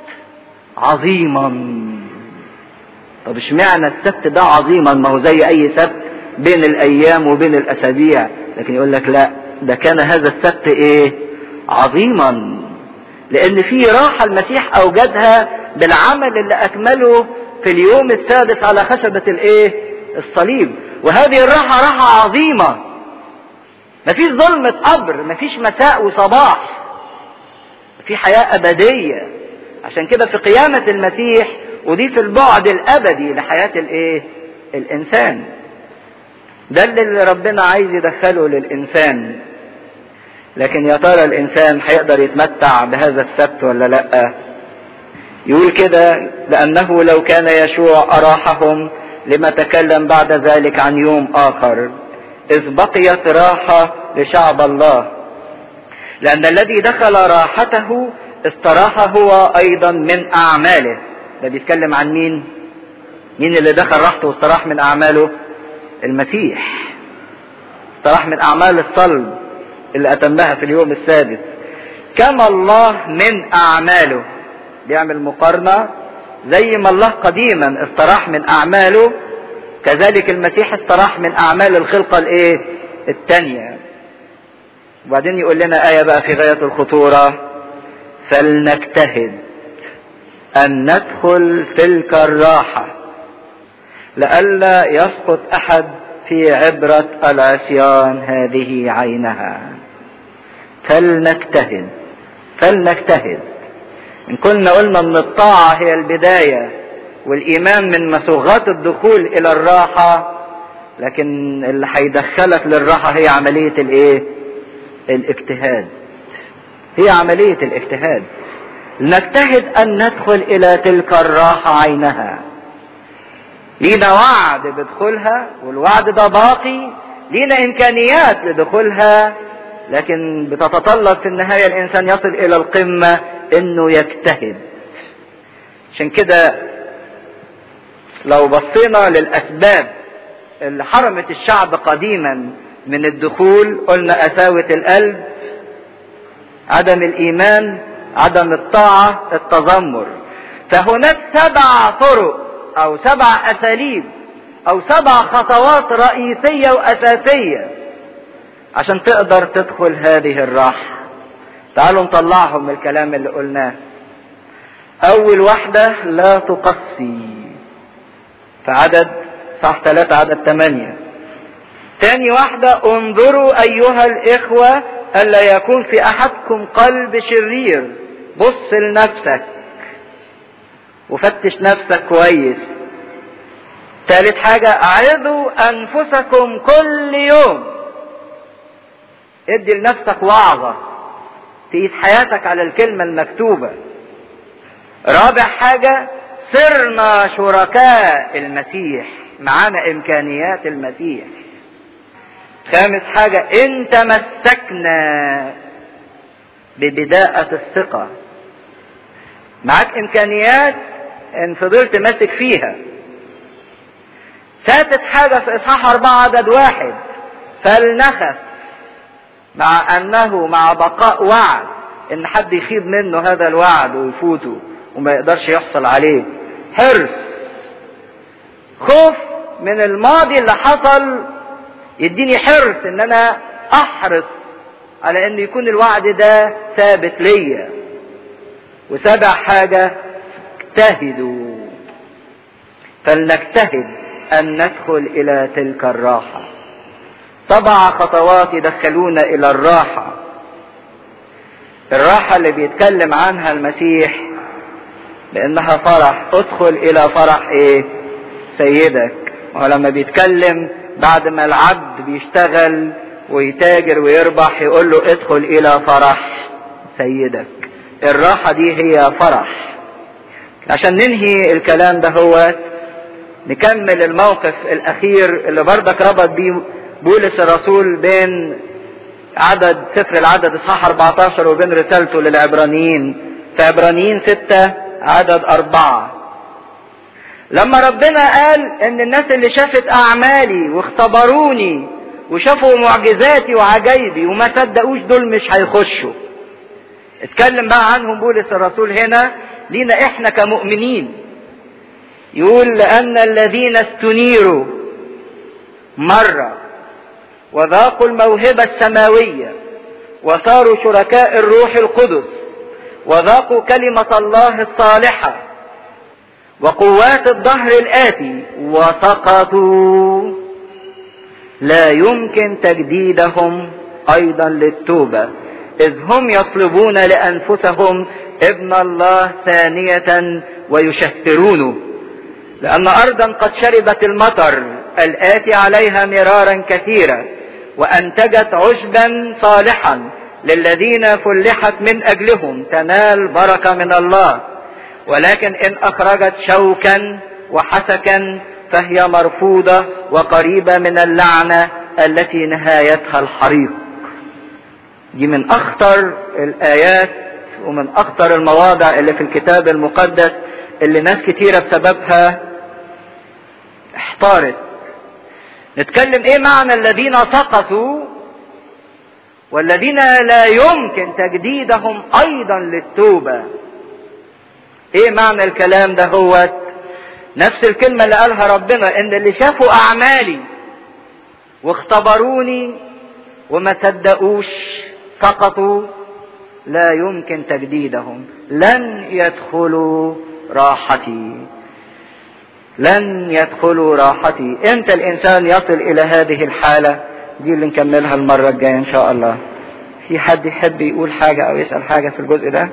عظيما طب اشمعنى السبت ده عظيما ما هو زي اي سبت بين الايام وبين الاسابيع لكن يقول لك لا ده كان هذا السبت ايه عظيما لان في راحة المسيح اوجدها بالعمل اللي اكمله في اليوم السادس على خشبة الايه الصليب وهذه الراحة راحة عظيمة مفيش ظلمة قبر مفيش مساء وصباح في حياة أبدية عشان كده في قيامة المسيح ودي في البعد الابدي لحياة الايه الانسان ده اللي ربنا عايز يدخله للانسان لكن يا ترى الانسان هيقدر يتمتع بهذا السبت ولا لا يقول كده لانه لو كان يشوع اراحهم لما تكلم بعد ذلك عن يوم اخر اذ بقيت راحة لشعب الله لان الذي دخل راحته استراح هو ايضا من اعماله ده بيتكلم عن مين مين اللي دخل راحته واستراح من اعماله المسيح استراح من اعمال الصلب اللي اتمها في اليوم السادس كما الله من اعماله بيعمل مقارنة زي ما الله قديما استراح من اعماله كذلك المسيح استراح من اعمال الخلقة الايه التانية وبعدين يقول لنا آية بقى في غاية الخطورة فلنجتهد أن ندخل تلك الراحة لئلا يسقط أحد في عبرة العصيان هذه عينها فلنجتهد فلنجتهد إن كنا قلنا أن الطاعة هي البداية والإيمان من مسوغات الدخول إلى الراحة لكن اللي هيدخلك للراحة هي عملية الإيه؟ الاجتهاد هي عملية الاجتهاد نجتهد أن ندخل إلى تلك الراحة عينها لينا وعد بدخولها والوعد ده باقي لينا إمكانيات لدخولها لكن بتتطلب في النهاية الإنسان يصل إلى القمة إنه يجتهد عشان كده لو بصينا للأسباب اللي حرمت الشعب قديما من الدخول قلنا قساوة القلب عدم الإيمان عدم الطاعة التذمر فهناك سبع طرق أو سبع أساليب أو سبع خطوات رئيسية وأساسية عشان تقدر تدخل هذه الراحة تعالوا نطلعهم من الكلام اللي قلناه أول واحدة لا تقصي في عدد صح ثلاثة عدد ثمانية تاني واحدة انظروا أيها الإخوة ألا يكون في أحدكم قلب شرير بص لنفسك وفتش نفسك كويس ثالث حاجة أعظوا أنفسكم كل يوم ادي لنفسك وعظة تقيس حياتك على الكلمة المكتوبة رابع حاجة صرنا شركاء المسيح معانا إمكانيات المسيح خامس حاجة إن تمسكنا ببداءة الثقة معاك إمكانيات إن فضلت ماسك فيها سادس حاجة في إصحاح أربعة عدد واحد فلنخف مع أنه مع بقاء وعد إن حد يخيب منه هذا الوعد ويفوته وما يقدرش يحصل عليه حرص خوف من الماضي اللي حصل يديني حرص ان انا احرص على ان يكون الوعد ده ثابت ليا وسابع حاجة اجتهدوا فلنجتهد ان ندخل الى تلك الراحة سبع خطوات يدخلونا الى الراحة الراحة اللي بيتكلم عنها المسيح لانها فرح ادخل الى فرح ايه سيدك ولما بيتكلم بعد ما العبد بيشتغل ويتاجر ويربح يقول له ادخل الى فرح سيدك الراحة دي هي فرح عشان ننهي الكلام ده هو نكمل الموقف الاخير اللي بردك ربط بيه بولس الرسول بين عدد سفر العدد اصحاح 14 وبين رسالته للعبرانيين في عبرانيين 6 عدد أربعة لما ربنا قال ان الناس اللي شافت اعمالي واختبروني وشافوا معجزاتي وعجايبي وما صدقوش دول مش هيخشوا اتكلم بقى عنهم بولس الرسول هنا لينا احنا كمؤمنين يقول لان الذين استنيروا مرة وذاقوا الموهبة السماوية وصاروا شركاء الروح القدس وذاقوا كلمة الله الصالحة وقوات الظهر الآتي وسقطوا لا يمكن تجديدهم أيضا للتوبة إذ هم يطلبون لأنفسهم ابن الله ثانية ويشهرونه لأن أرضا قد شربت المطر الآتي عليها مرارا كثيرا وأنتجت عشبا صالحا للذين فلحت من أجلهم تنال بركة من الله ولكن إن أخرجت شوكا وحسكا فهي مرفوضة وقريبة من اللعنة التي نهايتها الحريق دي من أخطر الآيات ومن أخطر المواضع اللي في الكتاب المقدس اللي ناس كتيرة بسببها احتارت نتكلم ايه معنى الذين سقطوا والذين لا يمكن تجديدهم ايضا للتوبة ايه معنى الكلام ده هو نفس الكلمة اللي قالها ربنا ان اللي شافوا اعمالي واختبروني وما صدقوش سقطوا لا يمكن تجديدهم لن يدخلوا راحتي لن يدخلوا راحتي امتى الانسان يصل الى هذه الحالة دي اللي نكملها المرة الجاية ان شاء الله في حد يحب يقول حاجة او يسأل حاجة في الجزء ده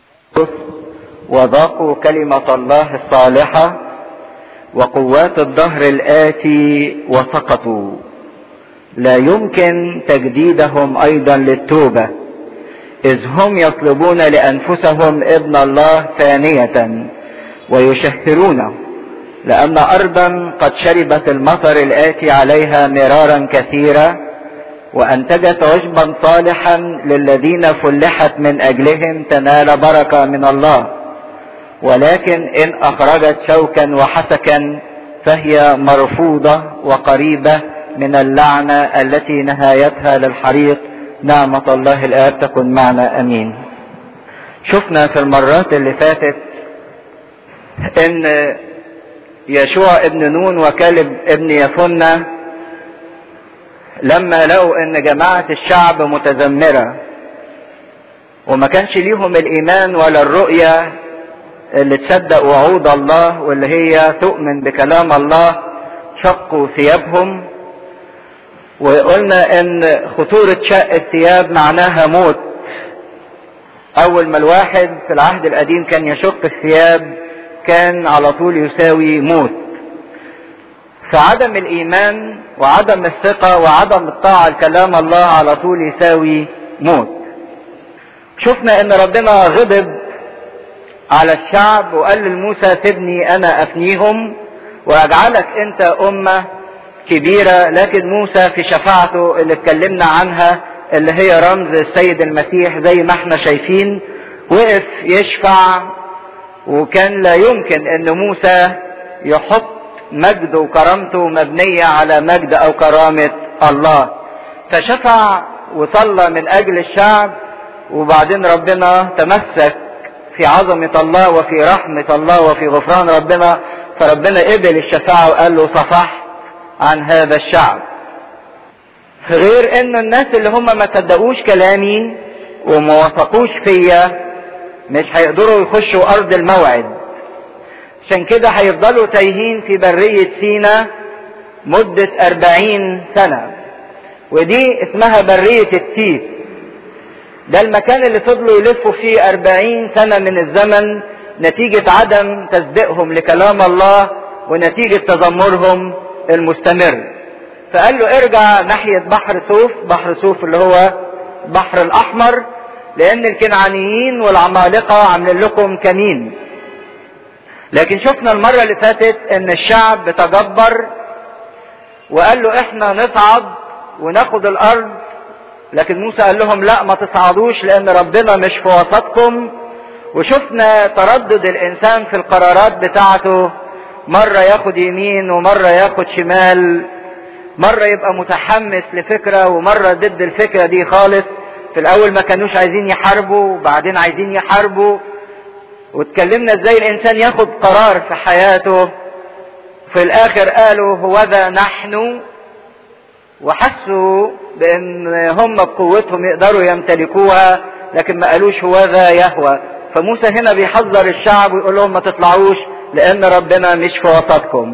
وذاقوا كلمة الله الصالحة وقوات الدهر الآتي وسقطوا لا يمكن تجديدهم أيضا للتوبة إذ هم يطلبون لأنفسهم ابن الله ثانية ويشهرونه لأن أرضا قد شربت المطر الآتي عليها مرارا كثيرا وأنتجت عشبا صالحا للذين فلحت من أجلهم تنال بركة من الله ولكن إن أخرجت شوكا وحسكا فهي مرفوضة وقريبة من اللعنة التي نهايتها للحريق نعمة الله الآب تكن معنا أمين شفنا في المرات اللي فاتت ان يشوع ابن نون وكالب ابن يفنة لما لقوا ان جماعة الشعب متذمرة وما كانش ليهم الايمان ولا الرؤية اللي تصدق وعود الله واللي هي تؤمن بكلام الله شقوا ثيابهم وقلنا ان خطورة شق الثياب معناها موت اول ما الواحد في العهد القديم كان يشق الثياب كان على طول يساوي موت فعدم الايمان وعدم الثقة وعدم الطاعة لكلام الله على طول يساوي موت شفنا ان ربنا غضب على الشعب وقال لموسى سيبني انا افنيهم واجعلك انت امة كبيرة لكن موسى في شفاعته اللي اتكلمنا عنها اللي هي رمز السيد المسيح زي ما احنا شايفين وقف يشفع وكان لا يمكن ان موسى يحط مجده وكرامته مبنية على مجد او كرامة الله فشفع وصلى من اجل الشعب وبعدين ربنا تمسك في عظمة الله وفي رحمة الله وفي غفران ربنا فربنا قبل الشفاعة وقال له صفحت عن هذا الشعب غير ان الناس اللي هم ما صدقوش كلامي وما وثقوش فيا مش هيقدروا يخشوا ارض الموعد عشان كده هيفضلوا تايهين في برية سينا مدة أربعين سنة ودي اسمها برية التيه ده المكان اللي فضلوا يلفوا فيه أربعين سنة من الزمن نتيجة عدم تصديقهم لكلام الله ونتيجة تذمرهم المستمر فقال له ارجع ناحية بحر سوف بحر سوف اللي هو بحر الأحمر لأن الكنعانيين والعمالقة عاملين لكم كمين لكن شفنا المرة اللي فاتت ان الشعب تجبر وقال له احنا نصعد وناخد الارض لكن موسى قال لهم لا ما تصعدوش لان ربنا مش في وسطكم وشفنا تردد الانسان في القرارات بتاعته مرة ياخد يمين ومرة ياخد شمال مرة يبقى متحمس لفكرة ومرة ضد الفكرة دي خالص في الاول ما كانوش عايزين يحاربوا وبعدين عايزين يحاربوا واتكلمنا ازاي الانسان ياخد قرار في حياته في الاخر قالوا هوذا نحن وحسوا بان هم بقوتهم يقدروا يمتلكوها لكن ما قالوش هوذا يهوى فموسى هنا بيحذر الشعب ويقول لهم ما تطلعوش لان ربنا مش في وسطكم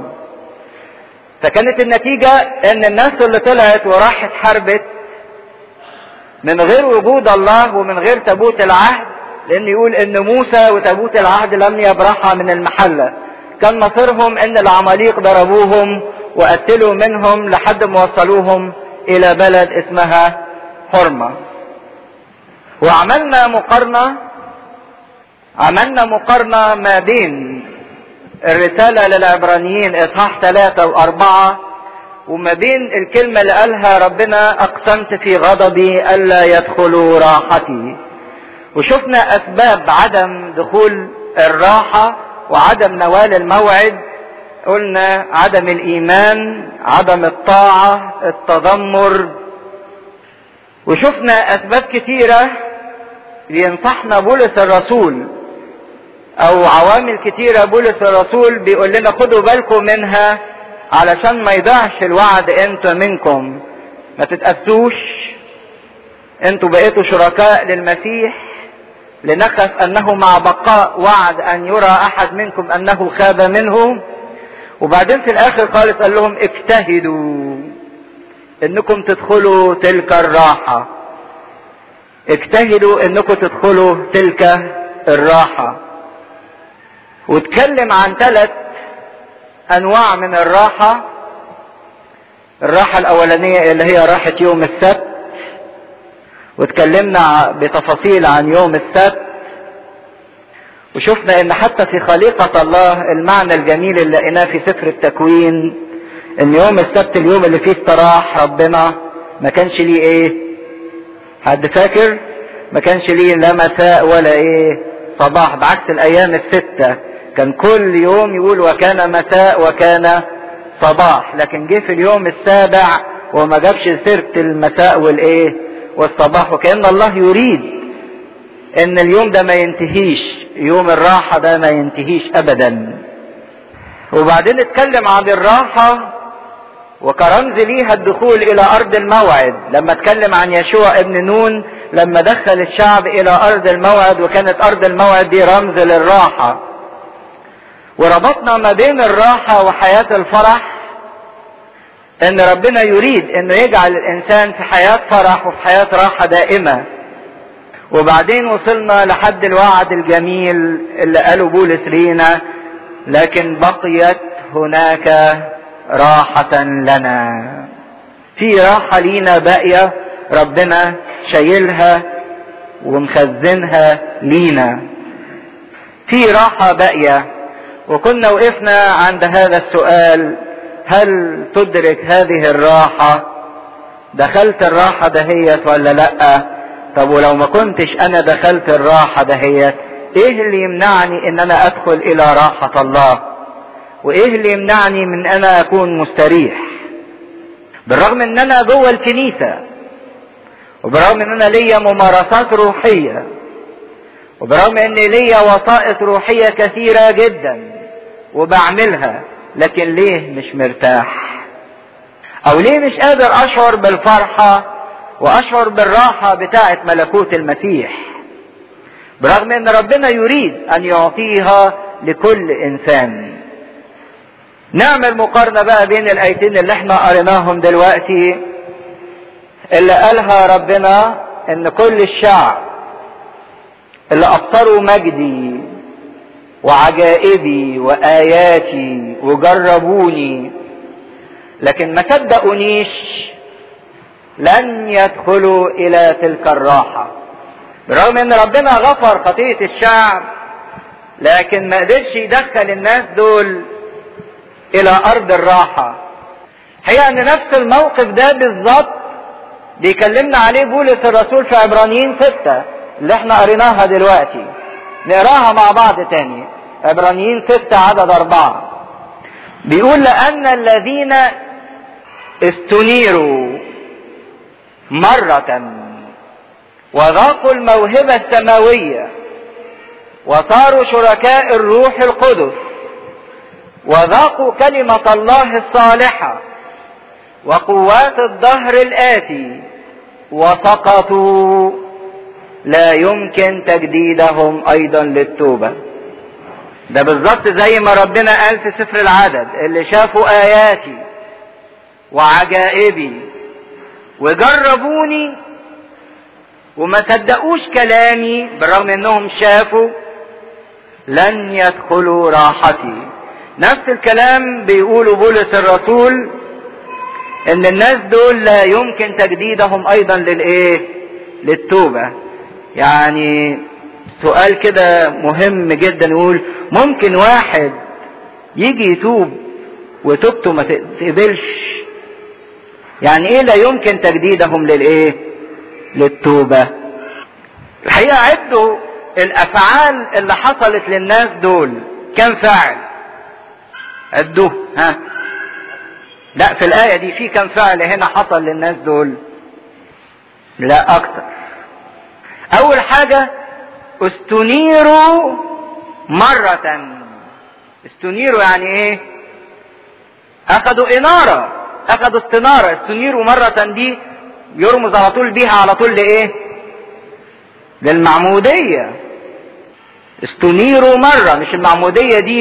فكانت النتيجة ان الناس اللي طلعت وراحت حربت من غير وجود الله ومن غير تابوت العهد لان يقول ان موسى وتابوت العهد لم يبرحا من المحلة كان مصيرهم ان العماليق ضربوهم وقتلوا منهم لحد ما وصلوهم الى بلد اسمها حرمة وعملنا مقارنة عملنا مقارنة ما بين الرسالة للعبرانيين اصحاح ثلاثة واربعة وما بين الكلمة اللي قالها ربنا اقسمت في غضبي الا يدخلوا راحتي وشفنا اسباب عدم دخول الراحة وعدم نوال الموعد قلنا عدم الايمان عدم الطاعة التذمر وشفنا اسباب كتيرة بينصحنا بولس الرسول او عوامل كتيرة بولس الرسول بيقول لنا خدوا بالكم منها علشان ما يضيعش الوعد انتوا منكم ما تتأسوش انتوا بقيتوا شركاء للمسيح لنخف انه مع بقاء وعد ان يرى احد منكم انه خاب منه وبعدين في الاخر خالص قال لهم اجتهدوا انكم تدخلوا تلك الراحة اجتهدوا انكم تدخلوا تلك الراحة واتكلم عن ثلاث انواع من الراحة الراحة الاولانية اللي هي راحة يوم السبت واتكلمنا بتفاصيل عن يوم السبت وشفنا ان حتى في خليقة الله المعنى الجميل اللي لقيناه في سفر التكوين ان يوم السبت اليوم اللي فيه استراح ربنا ما كانش ليه ايه حد فاكر ما كانش ليه لا مساء ولا ايه صباح بعكس الايام الستة كان كل يوم يقول وكان مساء وكان صباح لكن جه في اليوم السابع وما جابش سيرة المساء والايه والصباح وكأن الله يريد ان اليوم ده ما ينتهيش يوم الراحة ده ما ينتهيش ابدا وبعدين اتكلم عن الراحة وكرمز ليها الدخول الى ارض الموعد لما اتكلم عن يشوع ابن نون لما دخل الشعب الى ارض الموعد وكانت ارض الموعد دي رمز للراحة وربطنا ما بين الراحة وحياة الفرح ان ربنا يريد انه يجعل الانسان في حياة فرح وفي حياة راحة دائمة وبعدين وصلنا لحد الوعد الجميل اللي قاله بولس لينا لكن بقيت هناك راحة لنا في راحة لينا باقية ربنا شايلها ومخزنها لينا في راحة باقية وكنا وقفنا عند هذا السؤال هل تدرك هذه الراحة دخلت الراحة دهيت ولا لأ طب ولو ما كنتش انا دخلت الراحة دهيت ايه اللي يمنعني ان انا ادخل الى راحة الله وايه اللي يمنعني من انا اكون مستريح بالرغم ان انا جوه الكنيسة وبرغم ان انا ليا ممارسات روحية وبرغم ان ليا وسائط روحية كثيرة جدا وبعملها لكن ليه مش مرتاح او ليه مش قادر اشعر بالفرحة واشعر بالراحة بتاعة ملكوت المسيح برغم ان ربنا يريد ان يعطيها لكل انسان نعمل مقارنة بقى بين الايتين اللي احنا قريناهم دلوقتي اللي قالها ربنا ان كل الشعب اللي ابصروا مجدي وعجائبي واياتي وجربوني لكن ما صدقونيش لن يدخلوا الى تلك الراحه برغم ان ربنا غفر خطيه الشعب لكن ما قدرش يدخل الناس دول الى ارض الراحه هي ان نفس الموقف ده بالظبط بيكلمنا عليه بولس الرسول في عبرانيين ستة اللي احنا قريناها دلوقتي نقراها مع بعض تاني عبرانيين ستة عدد أربعة بيقول لأن الذين استنيروا مرة وذاقوا الموهبة السماوية وصاروا شركاء الروح القدس وذاقوا كلمة الله الصالحة وقوات الدهر الآتي وسقطوا لا يمكن تجديدهم أيضا للتوبة ده بالظبط زي ما ربنا قال في سفر العدد اللي شافوا آياتي وعجائبي وجربوني وما صدقوش كلامي بالرغم انهم شافوا لن يدخلوا راحتي نفس الكلام بيقوله بولس الرسول ان الناس دول لا يمكن تجديدهم ايضا للايه للتوبة يعني سؤال كده مهم جدا يقول ممكن واحد يجي يتوب وتوبته ما تقبلش يعني ايه لا يمكن تجديدهم للايه للتوبة الحقيقة عدوا الافعال اللي حصلت للناس دول كم فعل عدوه ها لا في الآية دي في كم فعل هنا حصل للناس دول لا أكتر أول حاجة استنيروا مرة استنيروا يعني إيه أخذوا إنارة أخذوا استنارة استنيروا مرة دي يرمز على طول بيها على طول لإيه للمعمودية استنيروا مرة مش المعمودية دي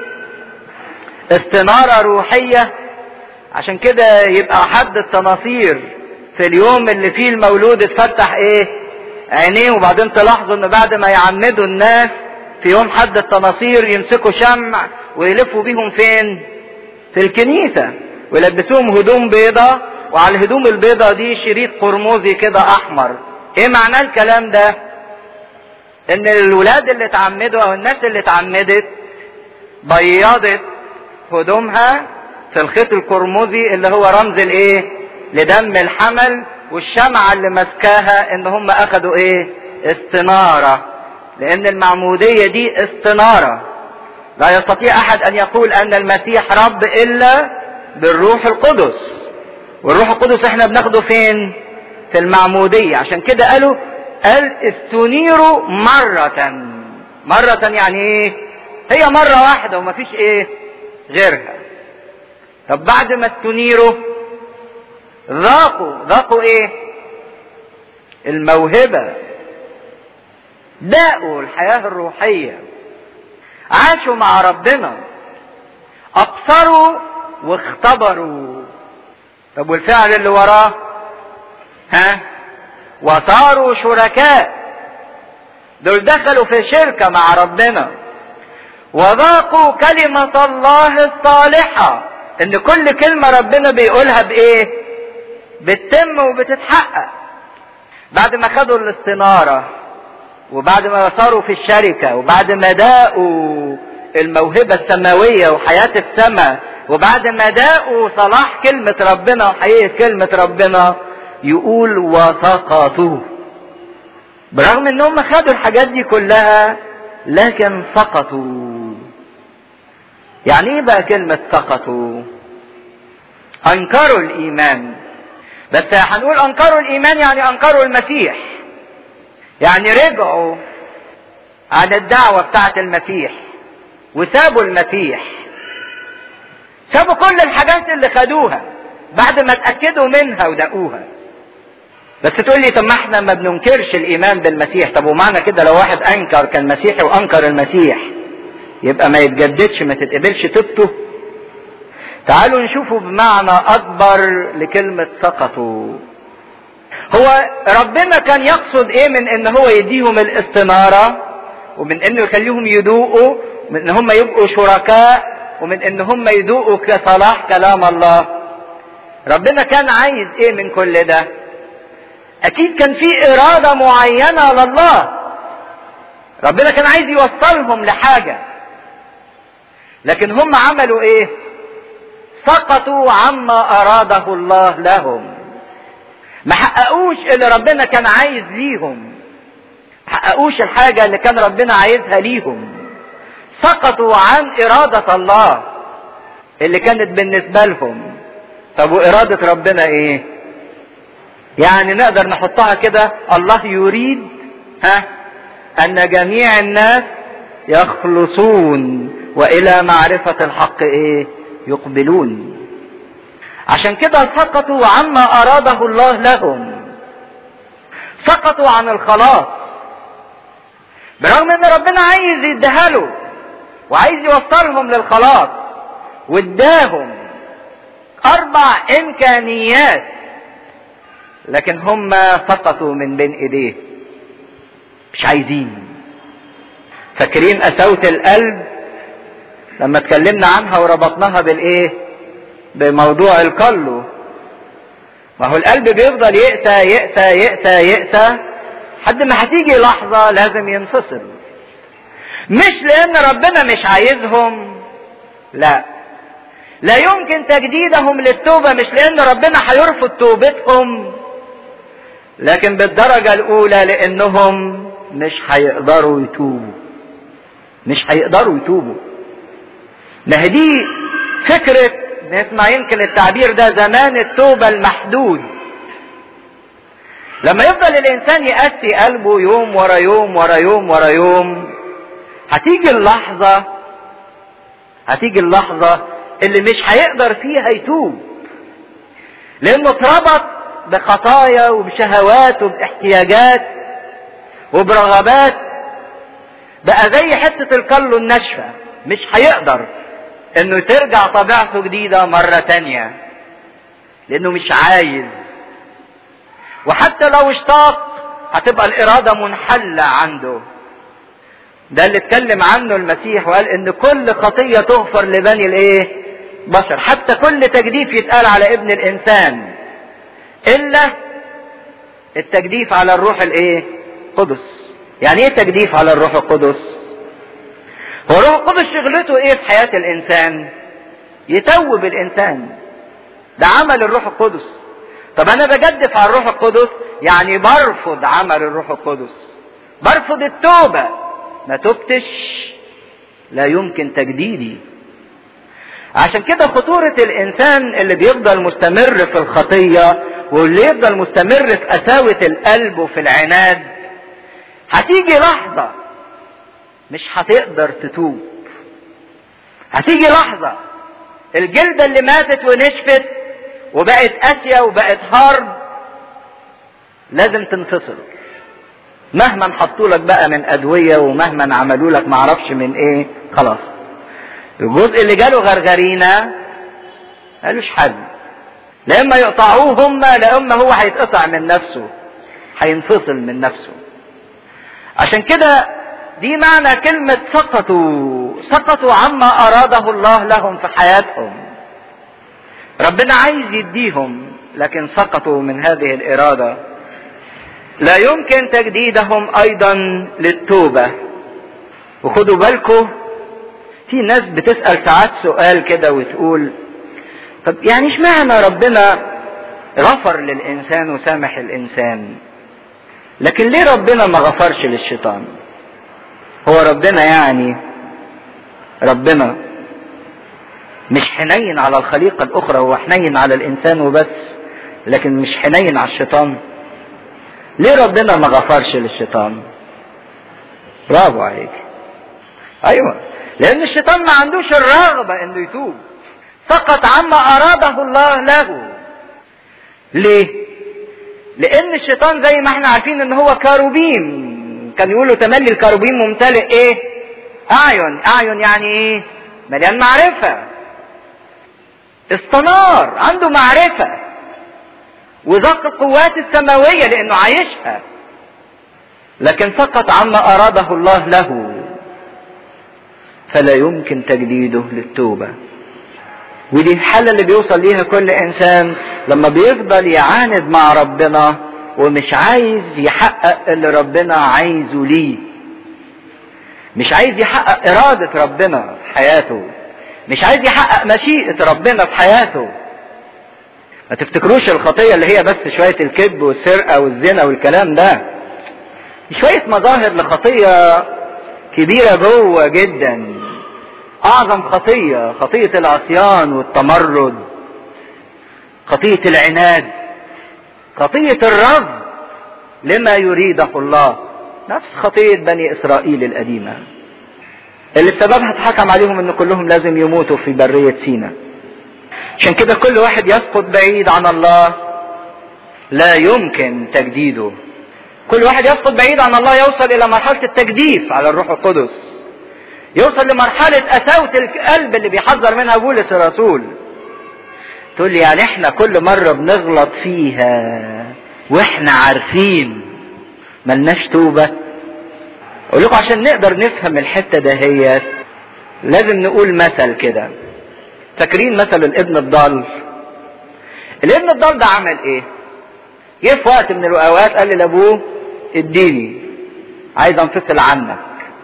استنارة روحية عشان كده يبقى حد التناصير في اليوم اللي فيه المولود اتفتح ايه عينيه وبعدين تلاحظوا ان بعد ما يعمدوا الناس في يوم حد التناصير يمسكوا شمع ويلفوا بيهم فين في الكنيسة ويلبسوهم هدوم بيضة وعلى الهدوم البيضة دي شريط قرمزي كده احمر ايه معناه الكلام ده ان الولاد اللي اتعمدوا او الناس اللي اتعمدت بيضت هدومها في الخيط القرمزي اللي هو رمز الايه لدم الحمل والشمعة اللي ماسكاها ان هم اخدوا ايه استنارة لان المعمودية دي استنارة لا يستطيع احد ان يقول ان المسيح رب الا بالروح القدس والروح القدس احنا بناخده فين في المعمودية عشان كده قالوا قال استنيروا مرة مرة يعني ايه هي مرة واحدة ومفيش ايه غيرها طب بعد ما استنيروا ذاقوا ذاقوا ايه الموهبة داقوا الحياة الروحية عاشوا مع ربنا ابصروا واختبروا طب والفعل اللي وراه ها وصاروا شركاء دول دخلوا في شركة مع ربنا وذاقوا كلمة الله الصالحة ان كل كلمة ربنا بيقولها بايه بتتم وبتتحقق بعد ما خدوا الاستنارة وبعد ما صاروا في الشركة وبعد ما داقوا الموهبة السماوية وحياة السماء وبعد ما داقوا صلاح كلمة ربنا وحقيقة كلمة ربنا يقول وسقطوا برغم انهم خدوا الحاجات دي كلها لكن سقطوا يعني ايه بقى كلمة سقطوا انكروا الايمان بس هنقول انكروا الايمان يعني انكروا المسيح يعني رجعوا عن الدعوة بتاعت المسيح وسابوا المسيح سابوا كل الحاجات اللي خدوها بعد ما اتأكدوا منها ودقوها بس تقول لي طب ما احنا ما بننكرش الايمان بالمسيح طب ومعنى كده لو واحد انكر كان مسيحي وانكر المسيح يبقى ما يتجددش ما تتقبلش توبته تعالوا نشوفوا بمعنى اكبر لكلمة سقطوا هو ربنا كان يقصد ايه من ان هو يديهم الاستنارة ومن انه يخليهم يدوقوا من ان هم يبقوا شركاء ومن ان هم يدوقوا كصلاح كلام الله ربنا كان عايز ايه من كل ده اكيد كان في ارادة معينة لله ربنا كان عايز يوصلهم لحاجة لكن هم عملوا ايه سقطوا عما اراده الله لهم ما حققوش اللي ربنا كان عايز ليهم ما حققوش الحاجة اللي كان ربنا عايزها ليهم سقطوا عن إرادة الله اللي كانت بالنسبة لهم طب وإرادة ربنا إيه؟ يعني نقدر نحطها كده الله يريد ها أن جميع الناس يخلصون وإلى معرفة الحق إيه؟ يقبلون عشان كده سقطوا عما أراده الله لهم سقطوا عن الخلاص برغم ان ربنا عايز يديها له وعايز يوصلهم للخلاص واداهم اربع امكانيات لكن هم سقطوا من بين ايديه مش عايزين فاكرين قساوة القلب لما اتكلمنا عنها وربطناها بالايه بموضوع القلو ما هو القلب بيفضل يقسى يقسى يقسى يقسى لحد ما هتيجي لحظة لازم ينفصل مش لان ربنا مش عايزهم لا لا يمكن تجديدهم للتوبة مش لان ربنا هيرفض توبتهم لكن بالدرجة الاولى لانهم مش هيقدروا يتوبوا مش هيقدروا يتوبوا ما هي دي فكرة نسمع يمكن التعبير ده زمان التوبة المحدود لما يفضل الانسان يأسي قلبه يوم ورا يوم ورا يوم ورا يوم هتيجي اللحظة هتيجي اللحظة اللي مش هيقدر فيها يتوب لانه اتربط بخطايا وبشهوات وباحتياجات وبرغبات بقى زي حتة الكلو الناشفة مش هيقدر انه ترجع طبيعته جديدة مرة تانية لانه مش عايز وحتى لو اشتاق هتبقى الارادة منحلة عنده ده اللي اتكلم عنه المسيح وقال ان كل خطية تغفر لبني الايه بشر حتى كل تجديف يتقال على ابن الانسان الا التجديف على الروح الايه قدس يعني ايه تجديف على الروح القدس هو الروح القدس شغلته ايه في حياة الانسان يتوب الانسان ده عمل الروح القدس طب انا بجدف على الروح القدس يعني برفض عمل الروح القدس برفض التوبة ما تبتش لا يمكن تجديدي عشان كده خطورة الانسان اللي بيفضل مستمر في الخطية واللي يفضل مستمر في قساوة القلب وفي العناد هتيجي لحظة مش هتقدر تتوب هتيجي لحظة الجلدة اللي ماتت ونشفت وبقت قاسية وبقت هارد لازم تنفصل مهما حطوا لك بقى من ادوية ومهما عملوا لك معرفش من ايه خلاص الجزء اللي جاله غرغرينة مالوش حل لا اما يقطعوه هم لا اما هو هيتقطع من نفسه هينفصل من نفسه عشان كده دي معنى كلمة سقطوا سقطوا عما أراده الله لهم في حياتهم ربنا عايز يديهم لكن سقطوا من هذه الإرادة لا يمكن تجديدهم أيضا للتوبة وخدوا بالكم في ناس بتسأل ساعات سؤال كده وتقول طب يعني اشمعنى ربنا غفر للإنسان وسامح الإنسان لكن ليه ربنا ما غفرش للشيطان هو ربنا يعني ربنا مش حنين على الخليقة الأخرى هو حنين على الإنسان وبس لكن مش حنين على الشيطان ليه ربنا ما غفرش للشيطان برافو عليك أيوة لأن الشيطان ما عندوش الرغبة إنه يتوب سقط عما أراده الله له ليه لأن الشيطان زي ما احنا عارفين إن هو كاروبين كان يقولوا تملي الكروبين ممتلئ ايه اعين اعين يعني ايه مليان معرفة استنار عنده معرفة وذاق القوات السماوية لانه عايشها لكن فقط عما اراده الله له فلا يمكن تجديده للتوبة ودي الحالة اللي بيوصل ليها كل انسان لما بيفضل يعاند مع ربنا ومش عايز يحقق اللي ربنا عايزه ليه مش عايز يحقق إرادة ربنا في حياته مش عايز يحقق مشيئة ربنا في حياته ما تفتكروش الخطية اللي هي بس شوية الكذب والسرقة والزنا والكلام ده شوية مظاهر لخطية كبيرة جوه جدا أعظم خطية خطية العصيان والتمرد خطية العناد خطية الرفض لما يريده الله نفس خطية بني إسرائيل القديمة اللي بسببها اتحكم عليهم ان كلهم لازم يموتوا في برية سينا عشان كده كل واحد يسقط بعيد عن الله لا يمكن تجديده كل واحد يسقط بعيد عن الله يوصل الى مرحلة التجديف على الروح القدس يوصل لمرحلة قساوة القلب اللي بيحذر منها بولس الرسول تقول لي يعني احنا كل مرة بنغلط فيها واحنا عارفين ملناش توبة اقول لكم عشان نقدر نفهم الحتة دهيت لازم نقول مثل كده فاكرين مثل الابن الضال الابن الضال ده عمل ايه جه في وقت من الاوقات قال لابوه اديني عايز انفصل عنك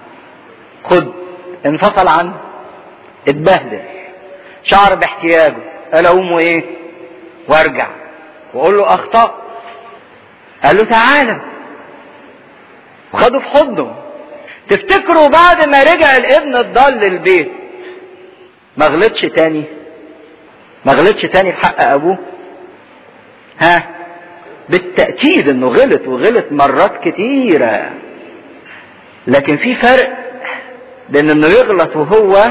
خد انفصل عنه اتبهدل شعر باحتياجه قال اقوم ايه وارجع واقول له اخطأت قال له تعالى وخده في حضنه تفتكروا بعد ما رجع الابن الضال للبيت ما غلطش تاني ما غلطش تاني في حق ابوه ها بالتأكيد انه غلط وغلط مرات كتيرة لكن في فرق بين انه يغلط وهو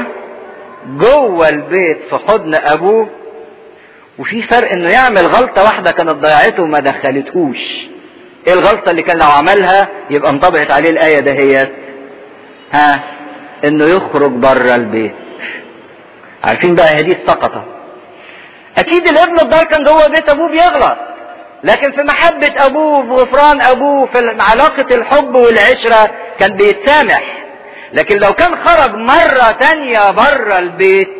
جوه البيت في حضن ابوه وفي فرق انه يعمل غلطة واحدة كانت ضيعته وما دخلتهوش ايه الغلطة اللي كان لو عملها يبقى انطبقت عليه الآية دهيت ها انه يخرج بره البيت عارفين بقى هذه السقطة اكيد الابن الدار كان جوه بيت ابوه بيغلط لكن في محبة ابوه في غفران ابوه في علاقة الحب والعشرة كان بيتسامح لكن لو كان خرج مرة تانية بره البيت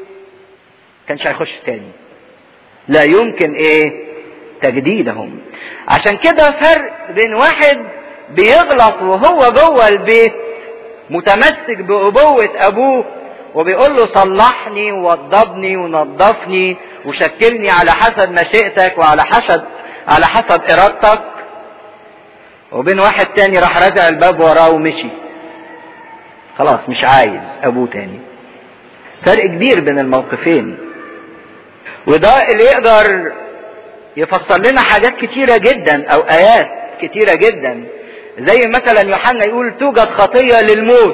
كانش هيخش تاني لا يمكن ايه تجديدهم عشان كده فرق بين واحد بيغلط وهو جوه البيت متمسك بأبوة أبوه وبيقول له صلحني ووضبني ونظفني وشكلني على حسب مشيئتك وعلى حسب على حسب إرادتك وبين واحد تاني راح رجع الباب وراه ومشي خلاص مش عايز أبوه تاني فرق كبير بين الموقفين وده اللي يقدر يفسر لنا حاجات كتيرة جدا أو آيات كتيرة جدا زي مثلا يوحنا يقول توجد خطية للموت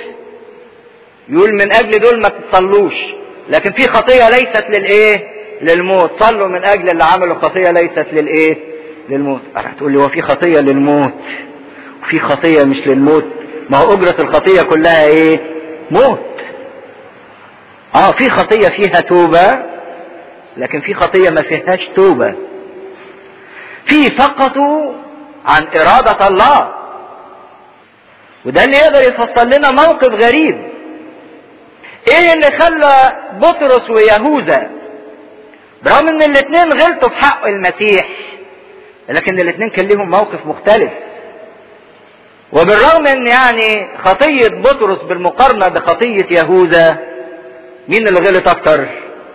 يقول من اجل دول ما تصلوش لكن في خطية ليست للايه للموت صلوا من اجل اللي عملوا خطية ليست للايه للموت هتقول لي هو في خطية للموت وفي خطية مش للموت ما هو اجرة الخطية كلها ايه موت اه في خطية فيها توبة لكن في خطية ما فيهاش توبة في سقطوا عن إرادة الله وده اللي يقدر يفصل لنا موقف غريب ايه اللي خلى بطرس ويهوذا برغم ان الاثنين غلطوا في حق المسيح لكن الاثنين كان ليهم موقف مختلف وبالرغم ان يعني خطية بطرس بالمقارنة بخطية يهوذا مين اللي غلط اكتر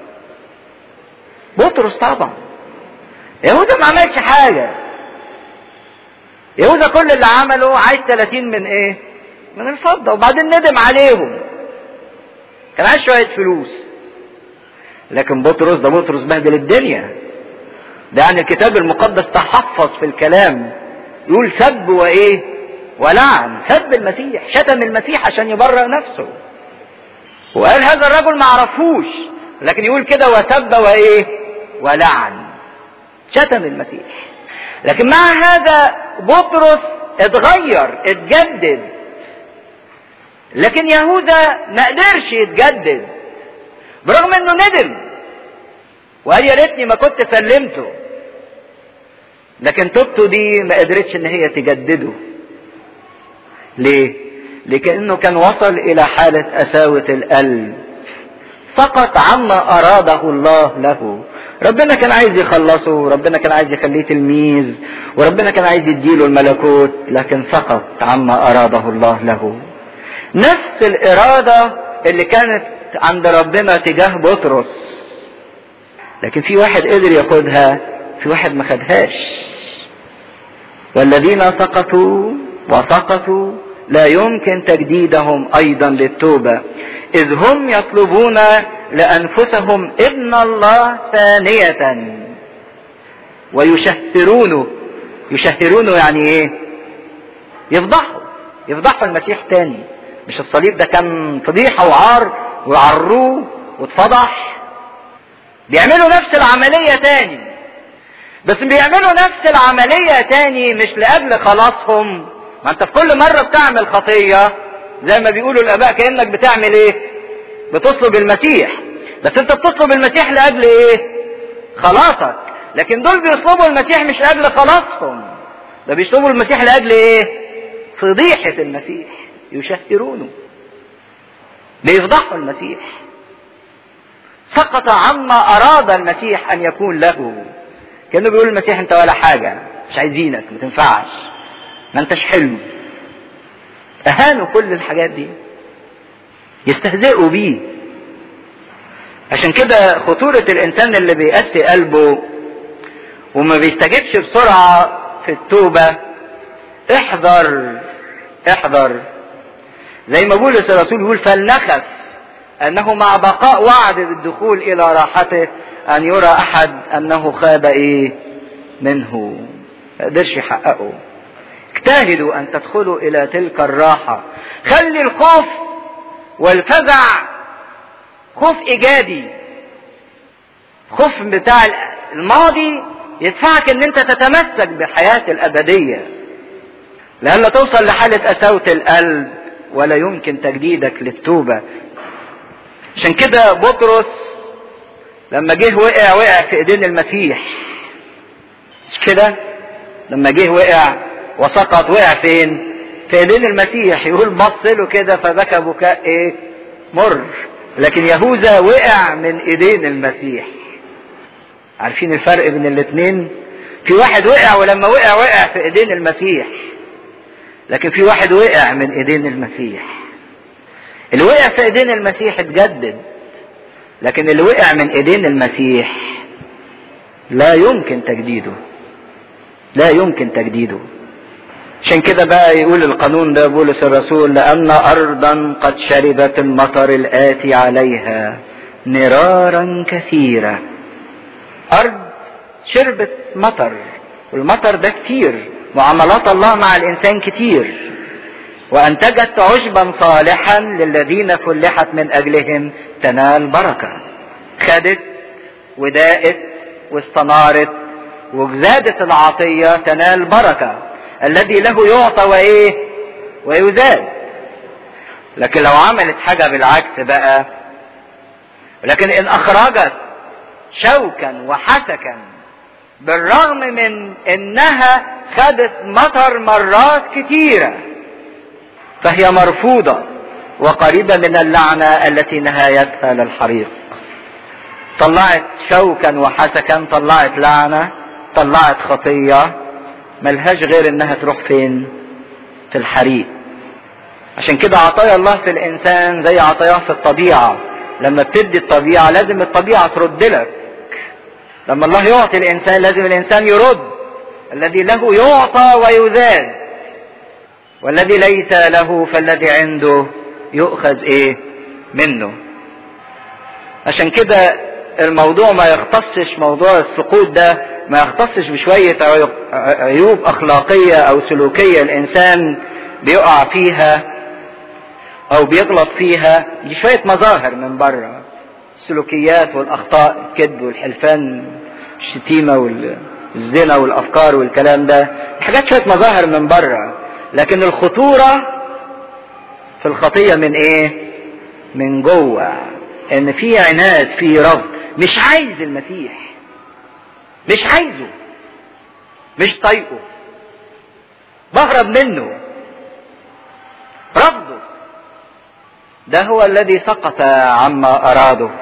بطرس طبعا يهوذا ما عملش حاجة يهوذا كل اللي عمله عايز 30 من ايه من الفضة وبعدين ندم عليهم كان عايز شوية فلوس لكن بطرس ده بطرس بهدل الدنيا ده يعني الكتاب المقدس تحفظ في الكلام يقول سب وايه ولعن سب المسيح شتم المسيح عشان يبرئ نفسه وقال هذا الرجل ما عرفوش لكن يقول كده وسب وايه ولعن شتم المسيح لكن مع هذا بطرس اتغير اتجدد لكن يهوذا ما قدرش يتجدد برغم انه ندم وقال يا ريتني ما كنت سلمته لكن توبته دي ما قدرتش ان هي تجدده ليه لكنه كان وصل الى حالة قساوة القلب فقط عما اراده الله له ربنا كان عايز يخلصه ربنا كان عايز يخليه تلميذ وربنا كان عايز يديله الملكوت لكن سقط عما اراده الله له نفس الاراده اللي كانت عند ربنا تجاه بطرس لكن في واحد قدر ياخدها في واحد ما خدهاش والذين سقطوا وسقطوا لا يمكن تجديدهم ايضا للتوبه اذ هم يطلبون لانفسهم ابن الله ثانيه ويشهرونه يشهرونه يعني ايه يفضحوا يفضحوا المسيح تاني مش الصليب ده كان فضيحه وعار وعروه واتفضح بيعملوا نفس العمليه تاني بس بيعملوا نفس العمليه تاني مش لاجل خلاصهم ما انت في كل مره بتعمل خطيه زي ما بيقولوا الاباء كانك بتعمل ايه بتطلب المسيح بس انت بتطلب المسيح لاجل ايه خلاصك لكن دول بيطلبوا المسيح مش لاجل خلاصهم ده بيطلبوا المسيح لاجل ايه فضيحة المسيح يشهرونه بيفضحوا المسيح سقط عما اراد المسيح ان يكون له كانه بيقول المسيح انت ولا حاجة مش عايزينك ما تنفعش ما انتش حلو اهانوا كل الحاجات دي يستهزئوا بيه عشان كده خطورة الانسان اللي بيقسي قلبه وما بيستجبش بسرعة في التوبة احذر احذر زي ما بولس الرسول يقول فلنخف انه مع بقاء وعد بالدخول الى راحته ان يرى احد انه خاب ايه منه ما قدرش يحققه اجتهدوا ان تدخلوا الى تلك الراحة خلي الخوف والفزع خوف ايجابي خوف بتاع الماضي يدفعك ان انت تتمسك بحياة الابدية لألا توصل لحالة قساوة القلب ولا يمكن تجديدك للتوبة عشان كده بطرس لما جه وقع وقع في ايدين المسيح مش كده لما جه وقع وسقط وقع فين في ايدين المسيح يقول بص له كده فبكى بكاء ايه مر لكن يهوذا وقع من ايدين المسيح عارفين الفرق بين الاثنين في واحد وقع ولما وقع وقع في ايدين المسيح لكن في واحد وقع من ايدين المسيح اللي وقع في ايدين المسيح اتجدد لكن اللي وقع من ايدين المسيح لا يمكن تجديده لا يمكن تجديده عشان كده بقى يقول القانون ده بولس الرسول لأن أرضا قد شربت المطر الآتي عليها مرارا كثيرة أرض شربت مطر والمطر ده كتير معاملات الله مع الإنسان كتير وأنتجت عشبا صالحا للذين فلحت من أجلهم تنال بركة خدت وداءت واستنارت وزادت العطية تنال بركة الذي له يعطى وايه ويزاد لكن لو عملت حاجة بالعكس بقى لكن ان اخرجت شوكا وحسكا بالرغم من انها خدت مطر مرات كتيرة فهي مرفوضة وقريبة من اللعنة التي نهايتها للحريق طلعت شوكا وحسكا طلعت لعنة طلعت خطية ملهاش غير انها تروح فين في الحريق عشان كده عطايا الله في الانسان زي عطاياه في الطبيعة لما بتدي الطبيعة لازم الطبيعة ترد لك لما الله يعطي الانسان لازم الانسان يرد الذي له يعطى ويزاد والذي ليس له فالذي عنده يؤخذ ايه منه عشان كده الموضوع ما يختصش موضوع السقوط ده ما يختصش بشوية عيوب أخلاقية أو سلوكية الإنسان بيقع فيها أو بيغلط فيها دي شوية مظاهر من بره السلوكيات والأخطاء الكذب والحلفان الشتيمة والزنا والأفكار والكلام ده حاجات شوية مظاهر من بره لكن الخطورة في الخطية من إيه؟ من جوه إن في عناد في رفض مش عايز المسيح مش عايزه مش طايقه بهرب منه رفضه ده هو الذي سقط عما اراده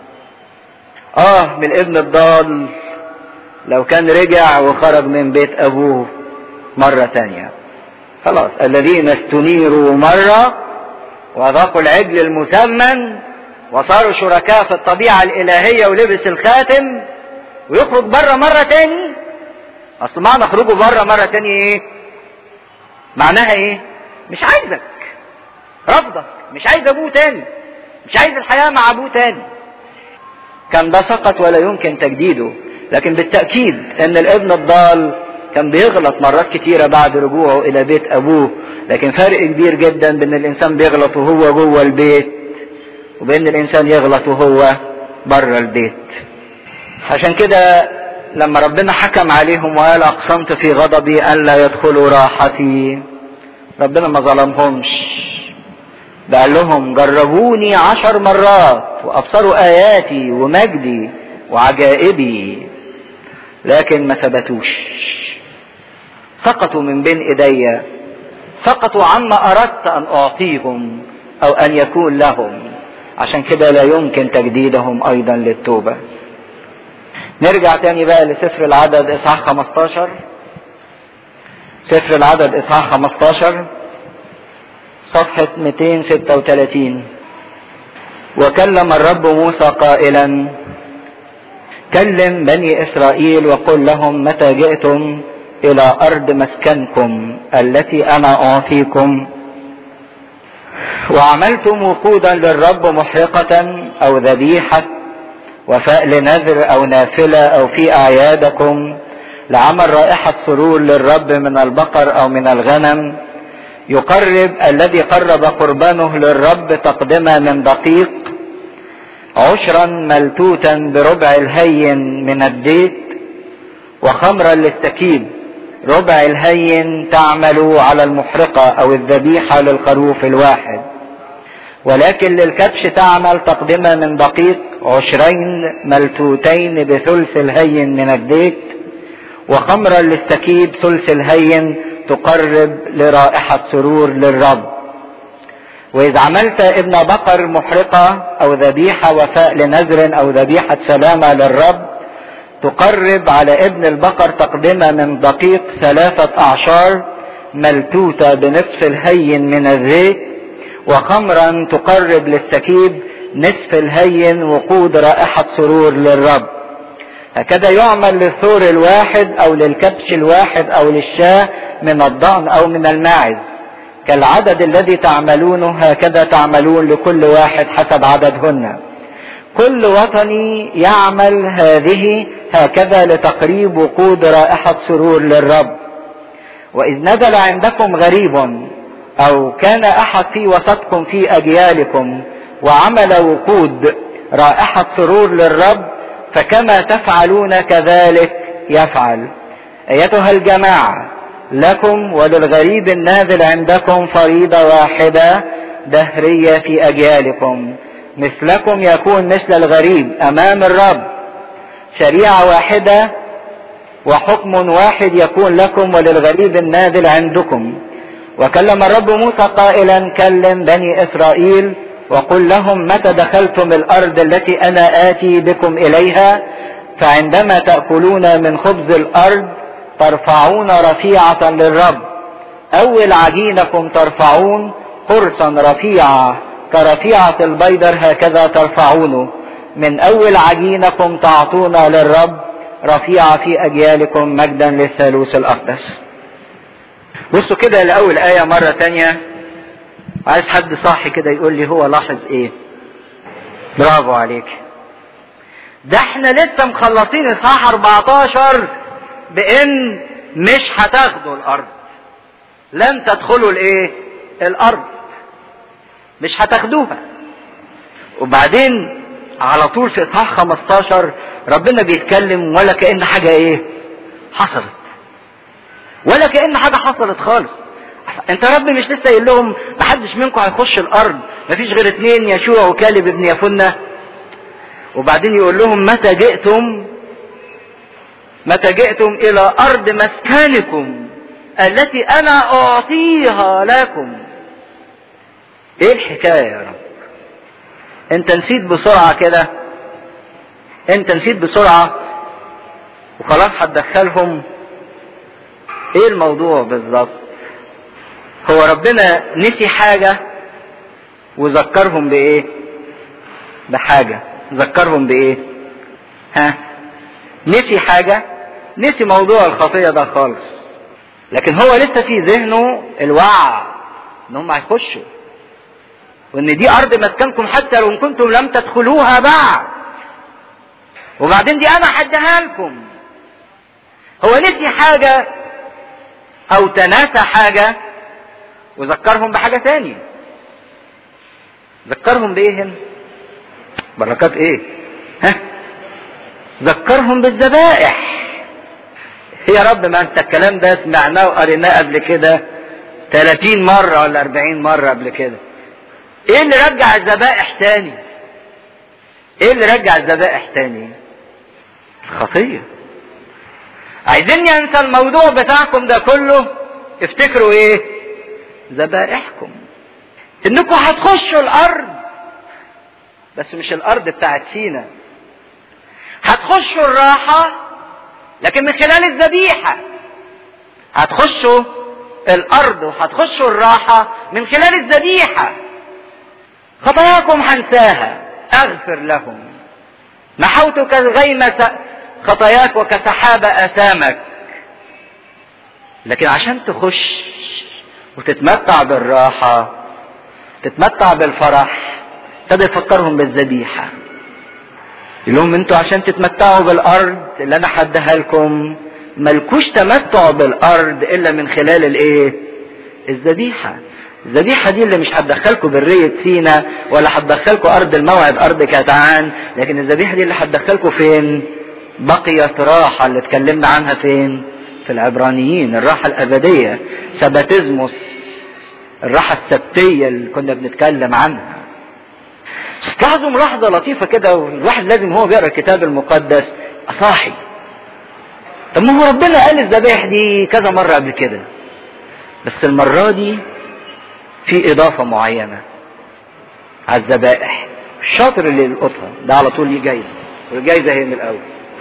اه من الابن الضال لو كان رجع وخرج من بيت ابوه مرة تانية خلاص الذين استنيروا مرة وذاقوا العجل المسمن وصاروا شركاء في الطبيعة الإلهية ولبس الخاتم ويخرج بره مرة تاني اصل معنى خروجه بره مرة تاني ايه معناها ايه مش عايزك رفضك مش عايز ابوه تاني مش عايز الحياة مع ابوه تاني كان ده سقط ولا يمكن تجديده لكن بالتأكيد ان الابن الضال كان بيغلط مرات كتيرة بعد رجوعه الى بيت ابوه لكن فرق كبير جدا بين الانسان بيغلط وهو جوه البيت وبين الانسان يغلط وهو بره البيت عشان كده لما ربنا حكم عليهم وقال اقسمت في غضبي ان لا يدخلوا راحتي ربنا ما ظلمهمش ده قال لهم جربوني عشر مرات وابصروا اياتي ومجدي وعجائبي لكن ما ثبتوش سقطوا من بين ايدي سقطوا عما اردت ان اعطيهم او ان يكون لهم عشان كده لا يمكن تجديدهم ايضا للتوبة نرجع تاني بقى لسفر العدد اصحاح 15 سفر العدد اصحاح 15 صفحة 236 وكلم الرب موسى قائلا كلم بني اسرائيل وقل لهم متى جئتم الى ارض مسكنكم التي انا اعطيكم وعملتم وقودا للرب محرقة او ذبيحة وفاء لنذر او نافلة او في اعيادكم لعمل رائحة سرور للرب من البقر او من الغنم يقرب الذي قرب قربانه للرب تقدمة من دقيق عشرا ملتوتا بربع الهين من الديت وخمرا للتكيب ربع الهين تعمل على المحرقة او الذبيحة للخروف الواحد ولكن للكبش تعمل تقدمة من دقيق عشرين ملتوتين بثلث الهين من الديت وخمرا للتكيب ثلث الهين تقرب لرائحة سرور للرب وإذا عملت ابن بقر محرقة أو ذبيحة وفاء لنذر أو ذبيحة سلامة للرب تقرب على ابن البقر تقدمة من دقيق ثلاثة أعشار ملتوتة بنصف الهين من الزيت وخمرا تقرب للسكيب نصف الهين وقود رائحة سرور للرب هكذا يعمل للثور الواحد او للكبش الواحد او للشاة من الضأن او من الماعز كالعدد الذي تعملونه هكذا تعملون لكل واحد حسب عددهن كل وطني يعمل هذه هكذا لتقريب وقود رائحة سرور للرب وإذ نزل عندكم غريب أو كان أحد في وسطكم في أجيالكم وعمل وقود رائحة سرور للرب فكما تفعلون كذلك يفعل ايتها الجماعه لكم وللغريب النازل عندكم فريضه واحده دهريه في اجيالكم مثلكم يكون مثل الغريب امام الرب شريعه واحده وحكم واحد يكون لكم وللغريب النازل عندكم وكلم الرب موسى قائلا كلم بني اسرائيل وقل لهم متى دخلتم الارض التي انا اتي بكم اليها فعندما تاكلون من خبز الارض ترفعون رفيعه للرب اول عجينكم ترفعون قرصا رفيعه كرفيعه البيدر هكذا ترفعونه من اول عجينكم تعطون للرب رفيعه في اجيالكم مجدا للثالوث الاقدس بصوا كده لاول ايه مره تانيه عايز حد صاحي كده يقول لي هو لاحظ ايه برافو عليك ده احنا لسه مخلصين اصحاح 14 بان مش هتاخدوا الارض لن تدخلوا الايه الارض مش هتاخدوها وبعدين على طول في اصحاح 15 ربنا بيتكلم ولا كان حاجه ايه حصلت ولا كان حاجه حصلت خالص انت رب مش لسه قايل لهم محدش منكم هيخش الارض مفيش غير اتنين يشوع وكالب ابن يفنة وبعدين يقول لهم متى جئتم متى جئتم الى ارض مسكنكم التي انا اعطيها لكم ايه الحكايه يا رب انت نسيت بسرعه كده انت نسيت بسرعه وخلاص هتدخلهم ايه الموضوع بالظبط هو ربنا نسي حاجة وذكرهم بإيه؟ بحاجة، ذكرهم بإيه؟ ها؟ نسي حاجة، نسي موضوع الخطية ده خالص. لكن هو لسه في ذهنه الوعي إن هم هيخشوا. وإن دي أرض مسكنكم حتى لو كنتم لم تدخلوها بعد. وبعدين دي أنا هديها لكم. هو نسي حاجة أو تناسى حاجة وذكرهم بحاجة تانية ذكرهم بإيه هنا بركات إيه ها ذكرهم بالذبائح يا رب ما انت الكلام ده سمعناه وقريناه قبل كده 30 مرة ولا 40 مرة قبل كده ايه اللي رجع الذبائح تاني ايه اللي رجع الذبائح تاني الخطية عايزين ينسى الموضوع بتاعكم ده كله افتكروا ايه ذبائحكم انكم هتخشوا الارض بس مش الارض بتاعت سينا هتخشوا الراحة لكن من خلال الذبيحة هتخشوا الارض وهتخشوا الراحة من خلال الذبيحة خطاياكم هنساها اغفر لهم محوت كالغيم خطاياك وكسحاب اثامك لكن عشان تخش وتتمتع بالراحة تتمتع بالفرح ابتدى يفكرهم بالذبيحة يقول لهم انتوا عشان تتمتعوا بالارض اللي انا حدها لكم ملكوش تمتع بالارض الا من خلال الايه الذبيحة الذبيحة دي اللي مش هتدخلكم برية سينا ولا هتدخلكم أرض الموعد أرض كتعان لكن الذبيحة دي اللي هتدخلكم فين؟ بقيت راحة اللي اتكلمنا عنها فين؟ في العبرانيين الراحة الأبدية سباتيزموس الراحة السبتية اللي كنا بنتكلم عنها تلاحظوا ملاحظة لطيفة كده والواحد لازم هو بيقرا الكتاب المقدس صاحي طب ما هو ربنا قال الذبائح دي كذا مرة قبل كده بس المرة دي في إضافة معينة على الذبائح الشاطر اللي يلقطها ده على طول ليه جايزة والجايزة هي من الأول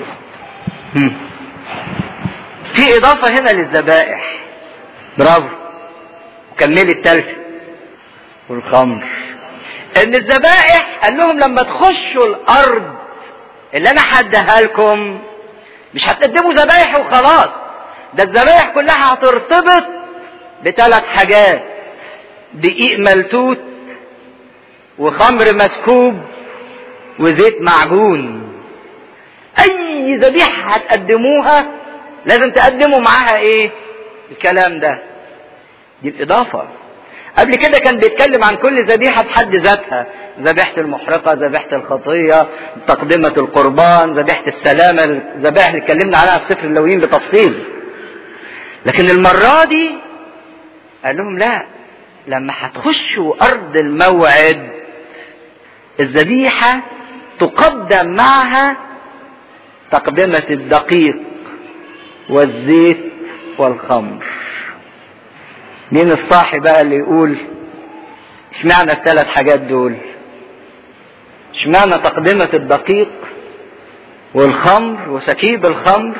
في إضافة هنا للذبائح برافو وكملي التالتة والخمر ان الذبائح قال لهم لما تخشوا الارض اللي انا حدها لكم مش هتقدموا ذبائح وخلاص ده الذبائح كلها هترتبط بثلاث حاجات دقيق ملتوت وخمر مسكوب وزيت معجون اي ذبيحه هتقدموها لازم تقدموا معاها ايه الكلام ده دي الاضافه قبل كده كان بيتكلم عن كل ذبيحة بحد ذاتها ذبيحة المحرقة ذبيحة الخطية تقدمة القربان ذبيحة السلامة الذبائح اللي اتكلمنا عنها في سفر اللويين بتفصيل لكن المرة دي قال لهم لا لما هتخشوا أرض الموعد الذبيحة تقدم معها تقدمة الدقيق والزيت والخمر مين الصاحي بقى اللي يقول اشمعنى الثلاث حاجات دول اشمعنى تقدمة الدقيق والخمر وسكيب الخمر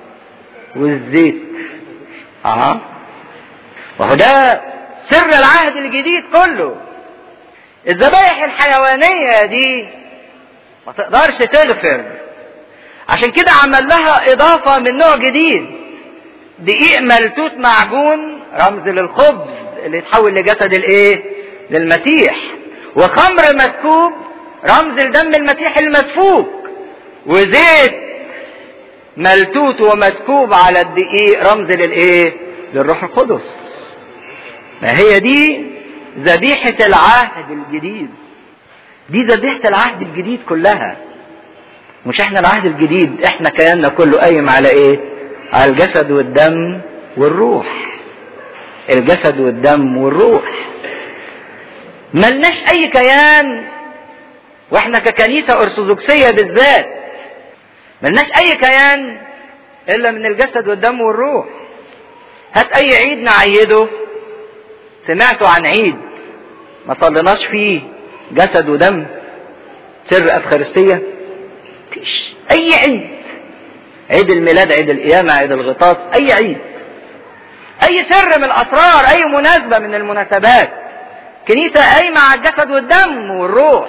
والزيت اه وهو ده سر العهد الجديد كله الذبائح الحيوانية دي ما تقدرش تغفر عشان كده عمل لها إضافة من نوع جديد دقيق ملتوت معجون رمز للخبز اللي يتحول لجسد الايه للمسيح وخمر مسكوب رمز لدم المسيح المسفوك وزيت ملتوت ومسكوب على الدقيق رمز للايه للروح القدس ما هي دي ذبيحة العهد الجديد دي ذبيحة العهد الجديد كلها مش احنا العهد الجديد احنا كياننا كله قايم على ايه على الجسد والدم والروح الجسد والدم والروح ملناش اي كيان واحنا ككنيسة ارثوذكسية بالذات ملناش اي كيان الا من الجسد والدم والروح هات اي عيد نعيده سمعتوا عن عيد ما صليناش فيه جسد ودم سر افخارستية مفيش اي عيد عيد الميلاد عيد القيامة عيد الغطاس اي عيد اي سر من الاسرار اي مناسبة من المناسبات كنيسة قايمة على الجسد والدم والروح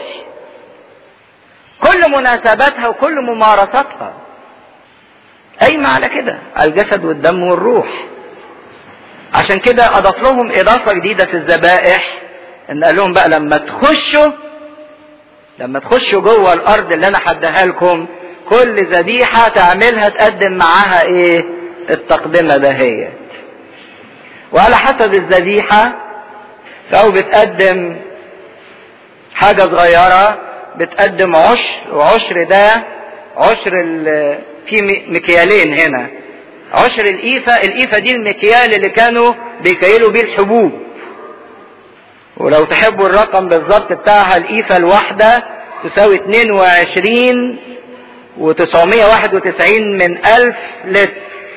كل مناسباتها وكل ممارساتها قايمة على كده على الجسد والدم والروح عشان كده اضاف لهم اضافة جديدة في الذبائح ان قال لهم بقى لما تخشوا لما تخشوا جوه الارض اللي انا حدها لكم كل ذبيحة تعملها تقدم معاها ايه التقدمة دهيت وعلى حسب الذبيحة لو بتقدم حاجة صغيرة بتقدم عشر وعشر ده عشر في مكيالين هنا عشر الإيفة الإيفة دي المكيال اللي كانوا بيكيلوا بيه الحبوب ولو تحبوا الرقم بالظبط بتاعها الإيفة الواحدة تساوي 22 و991 من ألف لتر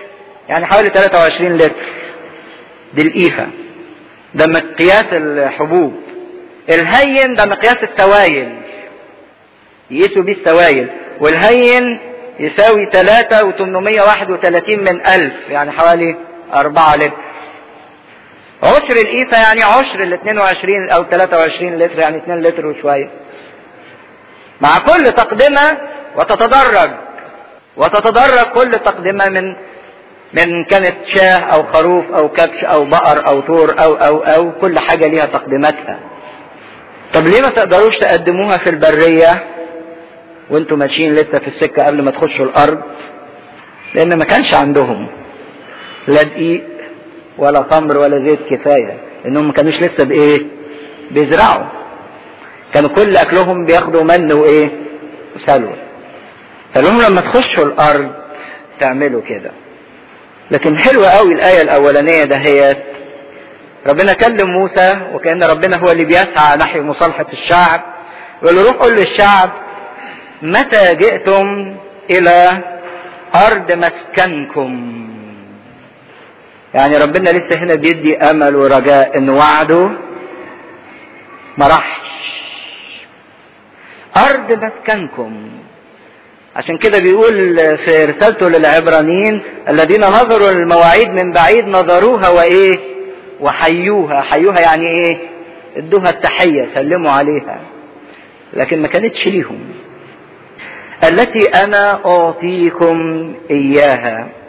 يعني حوالي 23 لتر دي الإيفة ده مقياس الحبوب الهين ده مقياس السوائل يقيسوا بيه السوائل والهين يساوي 3 و831 من ألف يعني حوالي 4 لتر عشر الإيفة يعني عشر ال 22 أو 23 لتر يعني 2 لتر وشوية مع كل تقدمة وتتدرج وتتدرج كل تقدمة من من كانت شاه أو خروف أو كبش أو بقر أو طور أو أو أو كل حاجة ليها تقدماتها طب ليه ما تقدروش تقدموها في البرية وانتوا ماشيين لسه في السكة قبل ما تخشوا الأرض لأن ما كانش عندهم لا دقيق ولا تمر ولا زيت كفاية لأنهم ما كانوش لسه بإيه بيزرعوا كانوا كل أكلهم بياخدوا من وإيه وسلوى فلهم لما تخشوا الأرض تعملوا كده لكن حلوة قوي الآية الأولانية دهيت ربنا كلم موسى وكأن ربنا هو اللي بيسعى نحو مصالحة الشعب يقول له روح قول للشعب متى جئتم إلى أرض مسكنكم يعني ربنا لسه هنا بيدي أمل ورجاء إن وعده ما راحش أرض مسكنكم عشان كده بيقول في رسالته للعبرانيين الذين نظروا المواعيد من بعيد نظروها وايه وحيوها حيوها يعني ايه ادوها التحية سلموا عليها لكن ما كانتش ليهم التي انا اعطيكم اياها